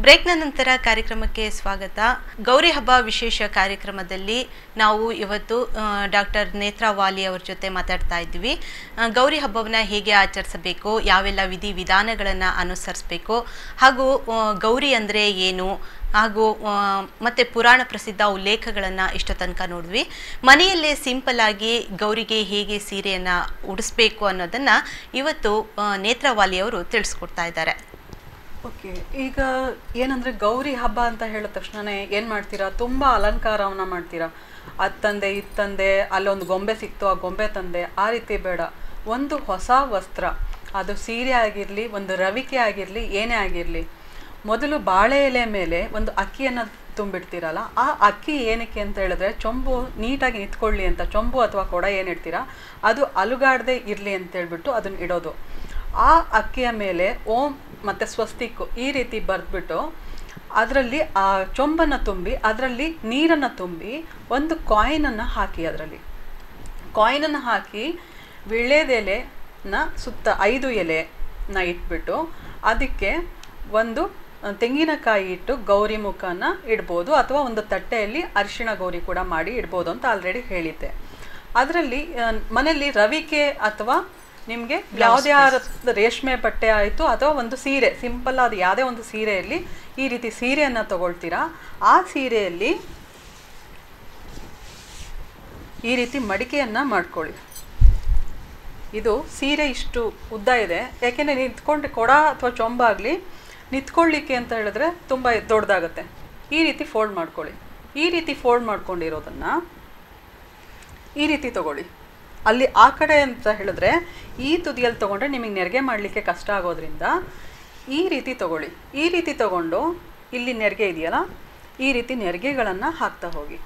ಬ್ರೇಕ್ನ ನಂತರ ಕಾರ್ಯಕ್ರಮಕ್ಕೆ ಸ್ವಾಗತ ಗೌರಿ ಹಬ್ಬ ವಿಶೇಷ ಕಾರ್ಯಕ್ರಮದಲ್ಲಿ ನಾವು ಇವತ್ತು ಡಾಕ್ಟರ್ ನೇತ್ರಾ ವಾಲಿ ಅವ್ರ ಜೊತೆ ಮಾತಾಡ್ತಾ ಇದ್ವಿ ಆ, ಗೌರಿ ಹಬ್ಬವನ್ನ ಹೇಗೆ ಆಚರಿಸಬೇಕು ಯಾವೆಲ್ಲ ವಿಧಿ ವಿಧಾನಗಳನ್ನು ಅನುಸರಿಸಬೇಕು ಹಾಗೂ ಆ, ಗೌರಿ ಅಂದರೆ ಏನು ಹಾಗೂ ಆ, ಮತ್ತೆ ಪುರಾಣ ಪ್ರಸಿದ್ಧ ಉಲ್ಲೇಖಗಳನ್ನು ಇಷ್ಟ ತನಕ ನೋಡಿದ್ವಿ ಮನೆಯಲ್ಲೇ ಸಿಂಪಲ್ ಆಗಿ ಗೌರಿಗೆ ಹೇಗೆ ಸೀರೆಯನ್ನು ಉಡಿಸ್ಬೇಕು ಅನ್ನೋದನ್ನು ಇವತ್ತು ಆ, ನೇತ್ರಾವಾಲಿ ಅವರು ತಿಳಿಸ್ಕೊಡ್ತಾ ಇದ್ದಾರೆ ಓಕೆ ಈಗ ಏನಂದ್ರೆ ಗೌರಿ ಹಬ್ಬ ಅಂತ ಹೇಳಿದ ತಕ್ಷಣನೇ ಏನು ಮಾಡ್ತೀರಾ ತುಂಬ ಅಲಂಕಾರವನ್ನ ಮಾಡ್ತೀರಾ ಅದು ತಂದೆ ಇದು ತಂದೆ ಅಲ್ಲೊಂದು ಗೊಂಬೆ ಸಿಕ್ತು ಆ ಗೊಂಬೆ ತಂದೆ ಆ ರೀತಿ ಬೇಡ ಒಂದು ಹೊಸ ವಸ್ತ್ರ ಅದು ಸೀರೆ ಆಗಿರಲಿ ಒಂದು ರವಿಕೆ ಆಗಿರಲಿ ಏನೇ ಆಗಿರಲಿ ಮೊದಲು ಬಾಳೆ ಎಲೆ ಮೇಲೆ ಒಂದು ಅಕ್ಕಿಯನ್ನು ತುಂಬಿಡ್ತೀರಲ್ಲ ಆ ಅಕ್ಕಿ ಏನಕ್ಕೆ ಅಂತ ಹೇಳಿದ್ರೆ ಚೊಂಬು ನೀಟಾಗಿ ನಿಂತ್ಕೊಳ್ಳಿ ಅಂತ ಚೊಂಬು ಅಥವಾ ಕೊಡ ಏನು ಇಡ್ತೀರಾ ಅದು ಅಲುಗಾಡದೆ ಇರಲಿ ಅಂತ ಹೇಳ್ಬಿಟ್ಟು ಅದನ್ನ ಇಡೋದು ಆ ಅಕ್ಕಿಯ ಮೇಲೆ ಓಂ ಮತ್ತು ಸ್ವಸ್ತಿಕ್ಕು ಈ ರೀತಿ ಬರೆದ್ಬಿಟ್ಟು ಅದರಲ್ಲಿ ಆ ಚೊಂಬನ್ನು ತುಂಬಿ ಅದರಲ್ಲಿ ನೀರನ್ನು ತುಂಬಿ ಒಂದು ಕಾಯಿನನ್ನು ಹಾಕಿ ಅದರಲ್ಲಿ ಕಾಯಿನನ್ನು ಹಾಕಿ ವಿಳ್ಳೆದೆಲೆನ ಸುತ್ತ ಐದು ಎಲೆನ ಇಟ್ಬಿಟ್ಟು ಅದಕ್ಕೆ ಒಂದು ಆ, ತೆಂಗಿನಕಾಯಿ ಇಟ್ಟು ಗೌರಿ ಮುಖನ ಇಡ್ಬೋದು ಅಥವಾ ಒಂದು ತಟ್ಟೆಯಲ್ಲಿ ಅರಿಶಿಣ ಗೌರಿ ಕೂಡ ಮಾಡಿ ಇಡ್ಬೋದು ಅಂತ ಆಲ್ರೆಡಿ ಹೇಳಿದ್ದೆ ಅದರಲ್ಲಿ ಮನೆಯಲ್ಲಿ ರವಿಕೆ ಅಥವಾ ನಿಮಗೆ ಯಾವುದೇ ಆದ ರೇಷ್ಮೆ ಬಟ್ಟೆ ಆಯಿತು ಅಥವಾ ಒಂದು ಸೀರೆ ಸಿಂಪಲ್ ಆದ ಯಾವುದೇ ಒಂದು ಸೀರೆಯಲ್ಲಿ ಈ ರೀತಿ ಸೀರೆಯನ್ನು ತಗೊಳ್ತೀರಾ ಆ ಸೀರೆಯಲ್ಲಿ ಈ ರೀತಿ ಮಡಿಕೆಯನ್ನು ಮಾಡ್ಕೊಳ್ಳಿ ಇದು ಸೀರೆ ಇಷ್ಟು ಉದ್ದ ಇದೆ ಯಾಕೆಂದರೆ ನಿಂತ್ಕೊಂಡು ಕೊಡ ಅಥವಾ ಚೊಂಬಾಗಲಿ ನಿಂತ್ಕೊಳ್ಳಿಕ್ಕೆ ಅಂತ ಹೇಳಿದ್ರೆ ತುಂಬ ದೊಡ್ಡದಾಗುತ್ತೆ ಈ ರೀತಿ ಫೋಲ್ಡ್ ಮಾಡ್ಕೊಳ್ಳಿ ಈ ರೀತಿ ಫೋಲ್ಡ್ ಮಾಡ್ಕೊಂಡಿರೋದನ್ನು ಈ ರೀತಿ ತಗೊಳ್ಳಿ ಅಲ್ಲಿ ಆ ಕಡೆ ಅಂತ ಹೇಳಿದ್ರೆ ಈ ತುದಿಯಲ್ಲಿ ತೊಗೊಂಡ್ರೆ ನಿಮಗೆ ನೆರಿಗೆ ಮಾಡಲಿಕ್ಕೆ ಕಷ್ಟ ಆಗೋದ್ರಿಂದ ಈ ರೀತಿ ತಗೊಳ್ಳಿ ಈ ರೀತಿ ತಗೊಂಡು ಇಲ್ಲಿ ನೆರಿಗೆ ಇದೆಯಲ್ಲ ಈ ರೀತಿ ನೆರಿಗೆಗಳನ್ನು ಹಾಕ್ತಾ ಹೋಗಿ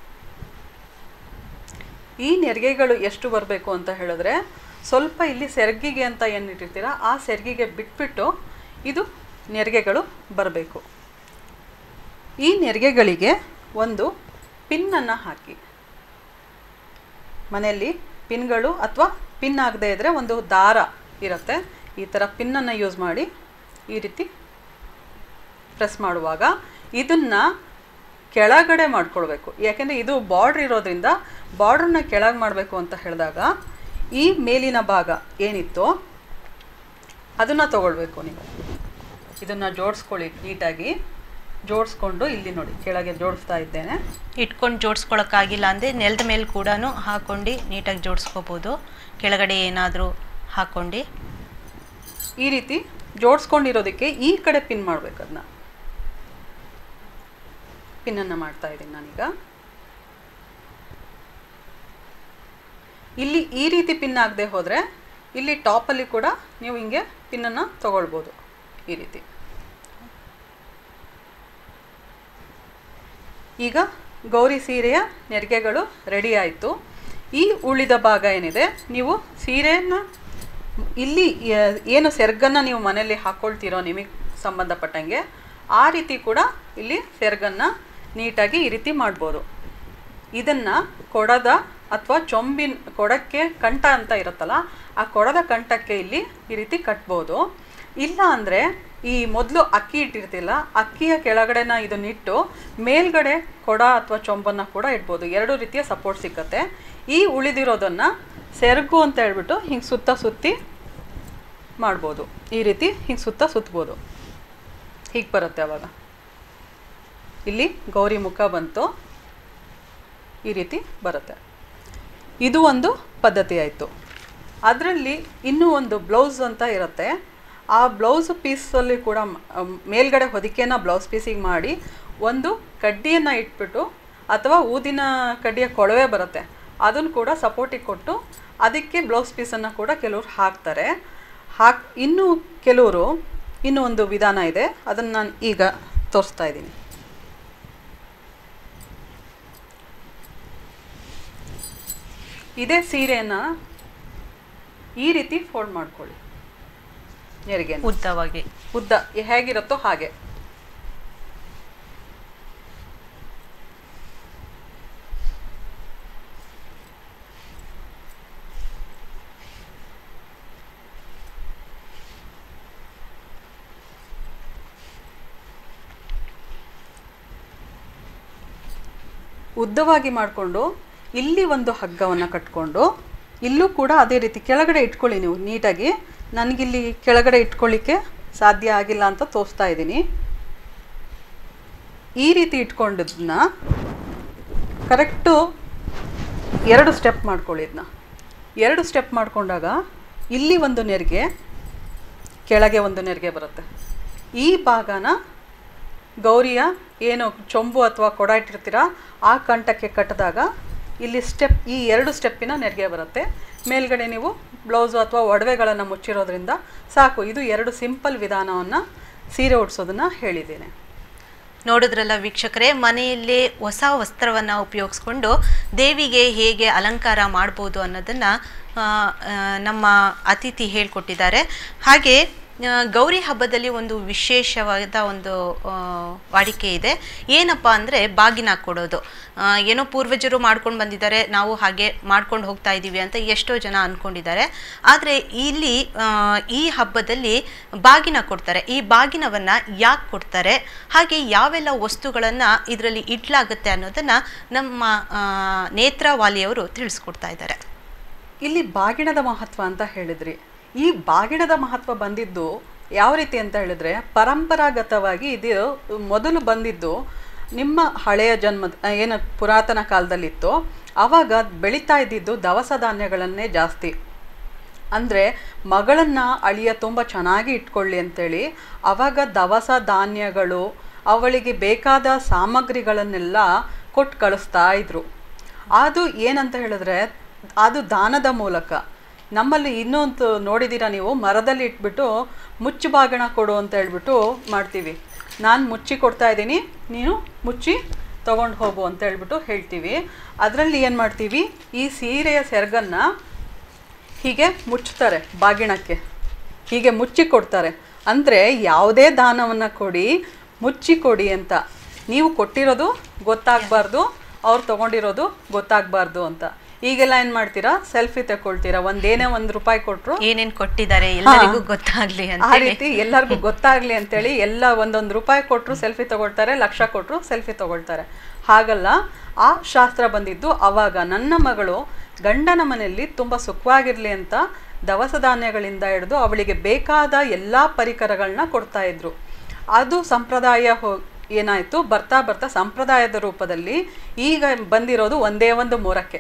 ಈ ನೆರಿಗೆಗಳು ಎಷ್ಟು ಬರಬೇಕು ಅಂತ ಹೇಳಿದ್ರೆ ಸ್ವಲ್ಪ ಇಲ್ಲಿ ಸೆರ್ಗಿಗೆ ಅಂತ ಏನು ಇಟ್ಟಿರ್ತೀರ ಆ ಸೆರ್ಗಿಗೆ ಬಿಟ್ಬಿಟ್ಟು ಇದು ನೆರಿಗೆಗಳು ಬರಬೇಕು ಈ ನೆರಿಗೆಗಳಿಗೆ ಒಂದು ಪಿನ್ನನ್ನು ಹಾಕಿ ಮನೆಯಲ್ಲಿ ಪಿನ್ಗಳು ಅಥವಾ ಪಿನ್ ಆಗದೆ ಇದ್ದರೆ ಒಂದು ದಾರ ಇರುತ್ತೆ ಈ ಥರ ಪಿನ್ನನ್ನು ಯೂಸ್ ಮಾಡಿ ಈ ರೀತಿ ಪ್ರೆಸ್ ಮಾಡುವಾಗ ಇದನ್ನು ಕೆಳಗಡೆ ಮಾಡ್ಕೊಳ್ಬೇಕು ಯಾಕೆಂದರೆ ಇದು ಬಾರ್ಡ್ರ್ ಇರೋದ್ರಿಂದ ಬಾರ್ಡ್ರನ್ನ ಕೆಳಗೆ ಮಾಡಬೇಕು ಅಂತ ಹೇಳಿದಾಗ ಈ ಮೇಲಿನ ಭಾಗ ಏನಿತ್ತೋ ಅದನ್ನು ತಗೊಳ್ಬೇಕು ನೀವು ಇದನ್ನು ಜೋಡಿಸ್ಕೊಳ್ಳಿ ನೀಟಾಗಿ ಜೋಡಿಸ್ಕೊಂಡು ಇಲ್ಲಿ ನೋಡಿ ಕೆಳಗೆ ಜೋಡಿಸ್ತಾ ಇದ್ದೇನೆ ಇಟ್ಕೊಂಡು ಜೋಡಿಸ್ಕೊಳಕ್ಕಾಗಿಲ್ಲ ಅಂದರೆ ನೆಲದ ಮೇಲೆ ಕೂಡ ಹಾಕೊಂಡು ನೀಟಾಗಿ ಜೋಡಿಸ್ಕೋಬೋದು ಕೆಳಗಡೆ ಏನಾದರೂ ಹಾಕ್ಕೊಂಡು ಈ ರೀತಿ ಜೋಡಿಸ್ಕೊಂಡಿರೋದಕ್ಕೆ ಈ ಕಡೆ ಪಿನ್ ಮಾಡ್ಬೇಕು ಅದನ್ನ ಪಿನ್ನನ್ನು ಮಾಡ್ತಾ ಇದ್ದೀನಿ ನಾನೀಗ ಇಲ್ಲಿ ಈ ರೀತಿ ಪಿನ್ ಆಗದೆ ಹೋದರೆ ಇಲ್ಲಿ ಟಾಪಲ್ಲಿ ಕೂಡ ನೀವು ಹಿಂಗೆ ಪಿನ್ನನ್ನು ತಗೊಳ್ಬೋದು ಈ ರೀತಿ ಈಗ ಗೌರಿ ಸೀರೆಯ ನೆರಿಗೆಗಳು ರೆಡಿ ಆಯಿತು ಈ ಉಳಿದ ಭಾಗ ಏನಿದೆ ನೀವು ಸೀರೆಯನ್ನು ಇಲ್ಲಿ ಯ- ಏನು ಸೆರ್ಗನ್ನು ನೀವು ಮನೆಯಲ್ಲಿ ಹಾಕ್ಕೊಳ್ತೀರೋ ನಿಮಗೆ ಸಂಬಂಧಪಟ್ಟಂಗೆ ಆ ರೀತಿ ಕೂಡ ಇಲ್ಲಿ ಸೆರ್ಗನ್ನು ನೀಟಾಗಿ ಈ ರೀತಿ ಮಾಡ್ಬೋದು ಇದನ್ನು ಕೊಡದ ಅಥವಾ ಚೊಂಬಿನ ಕೊಡಕ್ಕೆ ಕಂಠ ಅಂತ ಇರುತ್ತಲ್ಲ ಆ ಕೊಡದ ಕಂಠಕ್ಕೆ ಇಲ್ಲಿ ಈ ರೀತಿ ಕಟ್ಬೋದು ಇಲ್ಲ ಅಂದರೆ ಈ ಮೊದಲು ಅಕ್ಕಿ ಇಟ್ಟಿರ್ತಿಲ್ಲ ಅಕ್ಕಿಯ ಕೆಳಗಡೆನ ಇದನ್ನಿಟ್ಟು ಮೇಲ್ಗಡೆ ಕೊಡ ಅಥವಾ ಚೊಂಬನ್ನು ಕೂಡ ಇಡ್ಬೋದು ಎರಡು ರೀತಿಯ ಸಪೋರ್ಟ್ ಸಿಕ್ಕತ್ತೆ ಈ ಉಳಿದಿರೋದನ್ನು ಸೆರಗು ಅಂತ ಹೇಳ್ಬಿಟ್ಟು ಹಿಂಗೆ ಸುತ್ತ ಸುತ್ತಿ ಮಾಡ್ಬೋದು ಈ ರೀತಿ ಹಿಂಗೆ ಸುತ್ತ ಸುತ್ಬೋದು ಹೀಗೆ ಬರುತ್ತೆ ಅವಾಗ ಇಲ್ಲಿ ಗೌರಿ ಮುಖ ಬಂತು ಈ ರೀತಿ ಬರುತ್ತೆ ಇದು ಒಂದು ಪದ್ಧತಿ ಆಯಿತು ಅದರಲ್ಲಿ ಇನ್ನೂ ಒಂದು ಬ್ಲೌಸ್ ಅಂತ ಇರುತ್ತೆ ಆ ಬ್ಲೌಸ್ ಪೀಸಲ್ಲಿ ಕೂಡ ಮ- ಅಮ್, ಮೇಲ್ಗಡೆ ಹೊದಿಕೆನ ಬ್ಲೌಸ್ ಪೀಸಿಗೆ ಮಾಡಿ ಒಂದು ಕಡ್ಡಿಯನ್ನು ಇಟ್ಬಿಟ್ಟು ಅಥವಾ ಊದಿನ ಕಡ್ಡಿಯ ಕೊಳವೆ ಬರುತ್ತೆ ಅದನ್ನು ಕೂಡ ಸಪೋರ್ಟಿಗೆ ಕೊಟ್ಟು ಅದಕ್ಕೆ ಬ್ಲೌಸ್ ಪೀಸನ್ನು ಕೂಡ ಕೆಲವರು ಹಾಕ್ತಾರೆ ಹಾಕ್ ಇನ್ನೂ ಕೆಲವರು ಇನ್ನೂ ಒಂದು ವಿಧಾನ ಇದೆ ಅದನ್ನು ನಾನು ಈಗ ತೋರಿಸ್ತಾ ಇದ್ದೀನಿ ಇದೇ ಸೀರೆನ ಈ ರೀತಿ ಫೋಲ್ಡ್ ಮಾಡ್ಕೊಳ್ಳಿ ನೆರಿಗೆ ಉದ್ದವಾಗಿ ಉದ್ದ ಹೇಗಿರುತ್ತೋ ಹಾಗೆ ಉದ್ದವಾಗಿ ಮಾಡಿಕೊಂಡು ಇಲ್ಲಿ ಒಂದು ಹಗ್ಗವನ್ನು ಕಟ್ಕೊಂಡು ಇಲ್ಲೂ ಕೂಡ ಅದೇ ರೀತಿ ಕೆಳಗಡೆ ಇಟ್ಕೊಳ್ಳಿ ನೀವು ನೀಟಾಗಿ ನನಗಿಲ್ಲಿ ಕೆಳಗಡೆ ಇಟ್ಕೊಳ್ಳಿಕ್ಕೆ ಸಾಧ್ಯ ಆಗಿಲ್ಲ ಅಂತ ತೋರಿಸ್ತಾ ಇದ್ದೀನಿ ಈ ರೀತಿ ಇಟ್ಕೊಂಡಿದ್ದನ್ನ ಕರೆಕ್ಟು ಎರಡು ಸ್ಟೆಪ್ ಮಾಡ್ಕೊಳ್ಳಿ ಇದನ್ನ ಎರಡು ಸ್ಟೆಪ್ ಮಾಡ್ಕೊಂಡಾಗ ಇಲ್ಲಿ ಒಂದು ನೆರಿಗೆ ಕೆಳಗೆ ಒಂದು ನೆರಿಗೆ ಬರುತ್ತೆ ಈ ಭಾಗನ ಗೌರಿಯ ಏನು ಚೊಂಬು ಅಥವಾ ಕೊಡ ಇಟ್ಟಿರ್ತೀರ ಆ ಕಂಠಕ್ಕೆ ಕಟ್ಟಿದಾಗ ಇಲ್ಲಿ ಸ್ಟೆಪ್ ಈ ಎರಡು ಸ್ಟೆಪ್ಪಿನ ನೆರಿಗೆ ಬರುತ್ತೆ ಮೇಲ್ಗಡೆ ನೀವು ಬ್ಲೌಸು ಅಥವಾ ಒಡವೆಗಳನ್ನು ಮುಚ್ಚಿರೋದ್ರಿಂದ ಸಾಕು ಇದು ಎರಡು ಸಿಂಪಲ್ ವಿಧಾನವನ್ನು ಸೀರೆ ಉಡ್ಸೋದನ್ನು ಹೇಳಿದ್ದೇನೆ ನೋಡಿದ್ರಲ್ಲ ವೀಕ್ಷಕರೇ ಮನೆಯಲ್ಲೇ ಹೊಸ ವಸ್ತ್ರವನ್ನು ಉಪಯೋಗಿಸ್ಕೊಂಡು ದೇವಿಗೆ ಹೇಗೆ ಅಲಂಕಾರ ಮಾಡ್ಬೋದು ಅನ್ನೋದನ್ನು ಆ, ಆ, ನಮ್ಮ ಅತಿಥಿ ಹೇಳ್ಕೊಟ್ಟಿದ್ದಾರೆ ಹಾಗೆ ಆ, ಗೌರಿ ಹಬ್ಬದಲ್ಲಿ ಒಂದು ವಿಶೇಷವಾದ ಒಂದು ಆ, ವಾಡಿಕೆ ಇದೆ ಏನಪ್ಪ ಅಂದರೆ ಬಾಗಿನ ಕೊಡೋದು ಆ, ಏನೋ ಪೂರ್ವಜರು ಮಾಡ್ಕೊಂಡು ಬಂದಿದ್ದಾರೆ ನಾವು ಹಾಗೆ ಮಾಡ್ಕೊಂಡು ಹೋಗ್ತಾ ಇದ್ದೀವಿ ಅಂತ ಎಷ್ಟೋ ಜನ ಅಂದ್ಕೊಂಡಿದ್ದಾರೆ ಆದರೆ ಇಲ್ಲಿ ಆ, ಈ ಹಬ್ಬದಲ್ಲಿ ಬಾಗಿನ ಕೊಡ್ತಾರೆ ಈ ಬಾಗಿನವನ್ನು ಯಾಕೆ ಕೊಡ್ತಾರೆ ಹಾಗೆ ಯಾವೆಲ್ಲ ವಸ್ತುಗಳನ್ನು ಇದರಲ್ಲಿ ಇಡ್ಲಾಗುತ್ತೆ ಅನ್ನೋದನ್ನು ನಮ್ಮ ಆ, ನೇತ್ರಾವಾಲಿಯವರು ತಿಳಿಸ್ಕೊಡ್ತಾ ಇದ್ದಾರೆ ಇಲ್ಲಿ ಬಾಗಿಣದ ಮಹತ್ವ ಅಂತ ಹೇಳಿದ್ರಿ ಈ ಬಾಗಿಣದ ಮಹತ್ವ ಬಂದಿದ್ದು ಯಾವ ರೀತಿ ಅಂತ ಹೇಳಿದ್ರೆ ಪರಂಪರಾಗತವಾಗಿ ಇದು ಮೊದಲು ಬಂದಿದ್ದು ನಿಮ್ಮ ಹಳೆಯ ಜನ್ಮದ ಏನು ಪುರಾತನ ಕಾಲದಲ್ಲಿತ್ತು ಆವಾಗ ಬೆಳೀತಾ ಇದ್ದಿದ್ದು ದವಸ ಧಾನ್ಯಗಳನ್ನೇ ಜಾಸ್ತಿ ಅಂದರೆ ಮಗಳನ್ನು ಅಳಿಯ ತುಂಬ ಚೆನ್ನಾಗಿ ಇಟ್ಕೊಳ್ಳಿ ಅಂತೇಳಿ ಆವಾಗ ದವಸ ಧಾನ್ಯಗಳು ಅವಳಿಗೆ ಬೇಕಾದ ಸಾಮಗ್ರಿಗಳನ್ನೆಲ್ಲ ಕೊಟ್ಟು ಕಳಿಸ್ತಾ ಇದ್ರು ಅದು ಏನಂತ ಹೇಳಿದ್ರೆ ಅದು ದಾನದ ಮೂಲಕ ನಮ್ಮಲ್ಲಿ ಇನ್ನೊಂದು ನೋಡಿದ್ದೀರಾ ನೀವು ಮರದಲ್ಲಿ ಇಟ್ಬಿಟ್ಟು ಮುಚ್ಚು ಬಾಗಣ ಕೊಡು ಅಂತ ಹೇಳ್ಬಿಟ್ಟು ಮಾಡ್ತೀವಿ ನಾನು ಮುಚ್ಚಿ ಕೊಡ್ತಾ ಇದ್ದೀನಿ ನೀನು ಮುಚ್ಚಿ ತಗೊಂಡು ಹೋಗು ಅಂತ ಹೇಳ್ಬಿಟ್ಟು ಹೇಳ್ತೀವಿ ಅದರಲ್ಲಿ ಏನು ಮಾಡ್ತೀವಿ ಈ ಸೀರೆಯ ಸೆರಗನ್ನು ಹೀಗೆ ಮುಚ್ತಾರೆ ಬಾಗಿಣಕ್ಕೆ ಹೀಗೆ ಮುಚ್ಚಿ ಕೊಡ್ತಾರೆ ಅಂದರೆ ಯಾವುದೇ ದಾನವನ್ನು ಕೊಡಿ ಮುಚ್ಚಿ ಕೊಡಿ ಅಂತ ನೀವು ಕೊಟ್ಟಿರೋದು ಗೊತ್ತಾಗಬಾರ್ದು ಅವ್ರು ತೊಗೊಂಡಿರೋದು ಗೊತ್ತಾಗಬಾರ್ದು ಅಂತ ಈಗೆಲ್ಲ ಏನು ಮಾಡ್ತೀರಾ ಸೆಲ್ಫಿ ತಗೊಳ್ತೀರಾ ಒಂದೇನೇ ಒಂದು ರೂಪಾಯಿ ಕೊಟ್ಟರು ಏನೇನು ಕೊಟ್ಟಿದ್ದಾರೆ ಎಲ್ಲರಿಗೂ ಗೊತ್ತಾಗ್ಲಿ ಆ ಅಂತ ರೀತಿ ಎಲ್ಲರಿಗೂ ಗೊತ್ತಾಗ್ಲಿ ಅಂತೇಳಿ ಎಲ್ಲ ಒಂದೊಂದು ರೂಪಾಯಿ ಕೊಟ್ಟರು ಸೆಲ್ಫಿ ತಗೊಳ್ತಾರೆ ಲಕ್ಷ ಕೊಟ್ಟರು ಸೆಲ್ಫಿ ತಗೊಳ್ತಾರೆ ಹಾಗಲ್ಲ ಆ ಶಾಸ್ತ್ರ ಬಂದಿದ್ದು ಅವಾಗ ನನ್ನ ಮಗಳು ಗಂಡನ ಮನೆಯಲ್ಲಿ ತುಂಬ ಸುಖವಾಗಿರಲಿ ಅಂತ ದವಸ ಧಾನ್ಯಗಳಿಂದ ಹಿಡಿದು ಅವಳಿಗೆ ಬೇಕಾದ ಎಲ್ಲ ಪರಿಕರಗಳನ್ನ ಕೊಡ್ತಾ ಇದ್ರು ಅದು ಸಂಪ್ರದಾಯ ಹೋ ಏನಾಯಿತು ಬರ್ತಾ ಬರ್ತಾ ಸಂಪ್ರದಾಯದ ರೂಪದಲ್ಲಿ ಈಗ ಬಂದಿರೋದು ಒಂದೇ ಒಂದು ಮೊರಕ್ಕೆ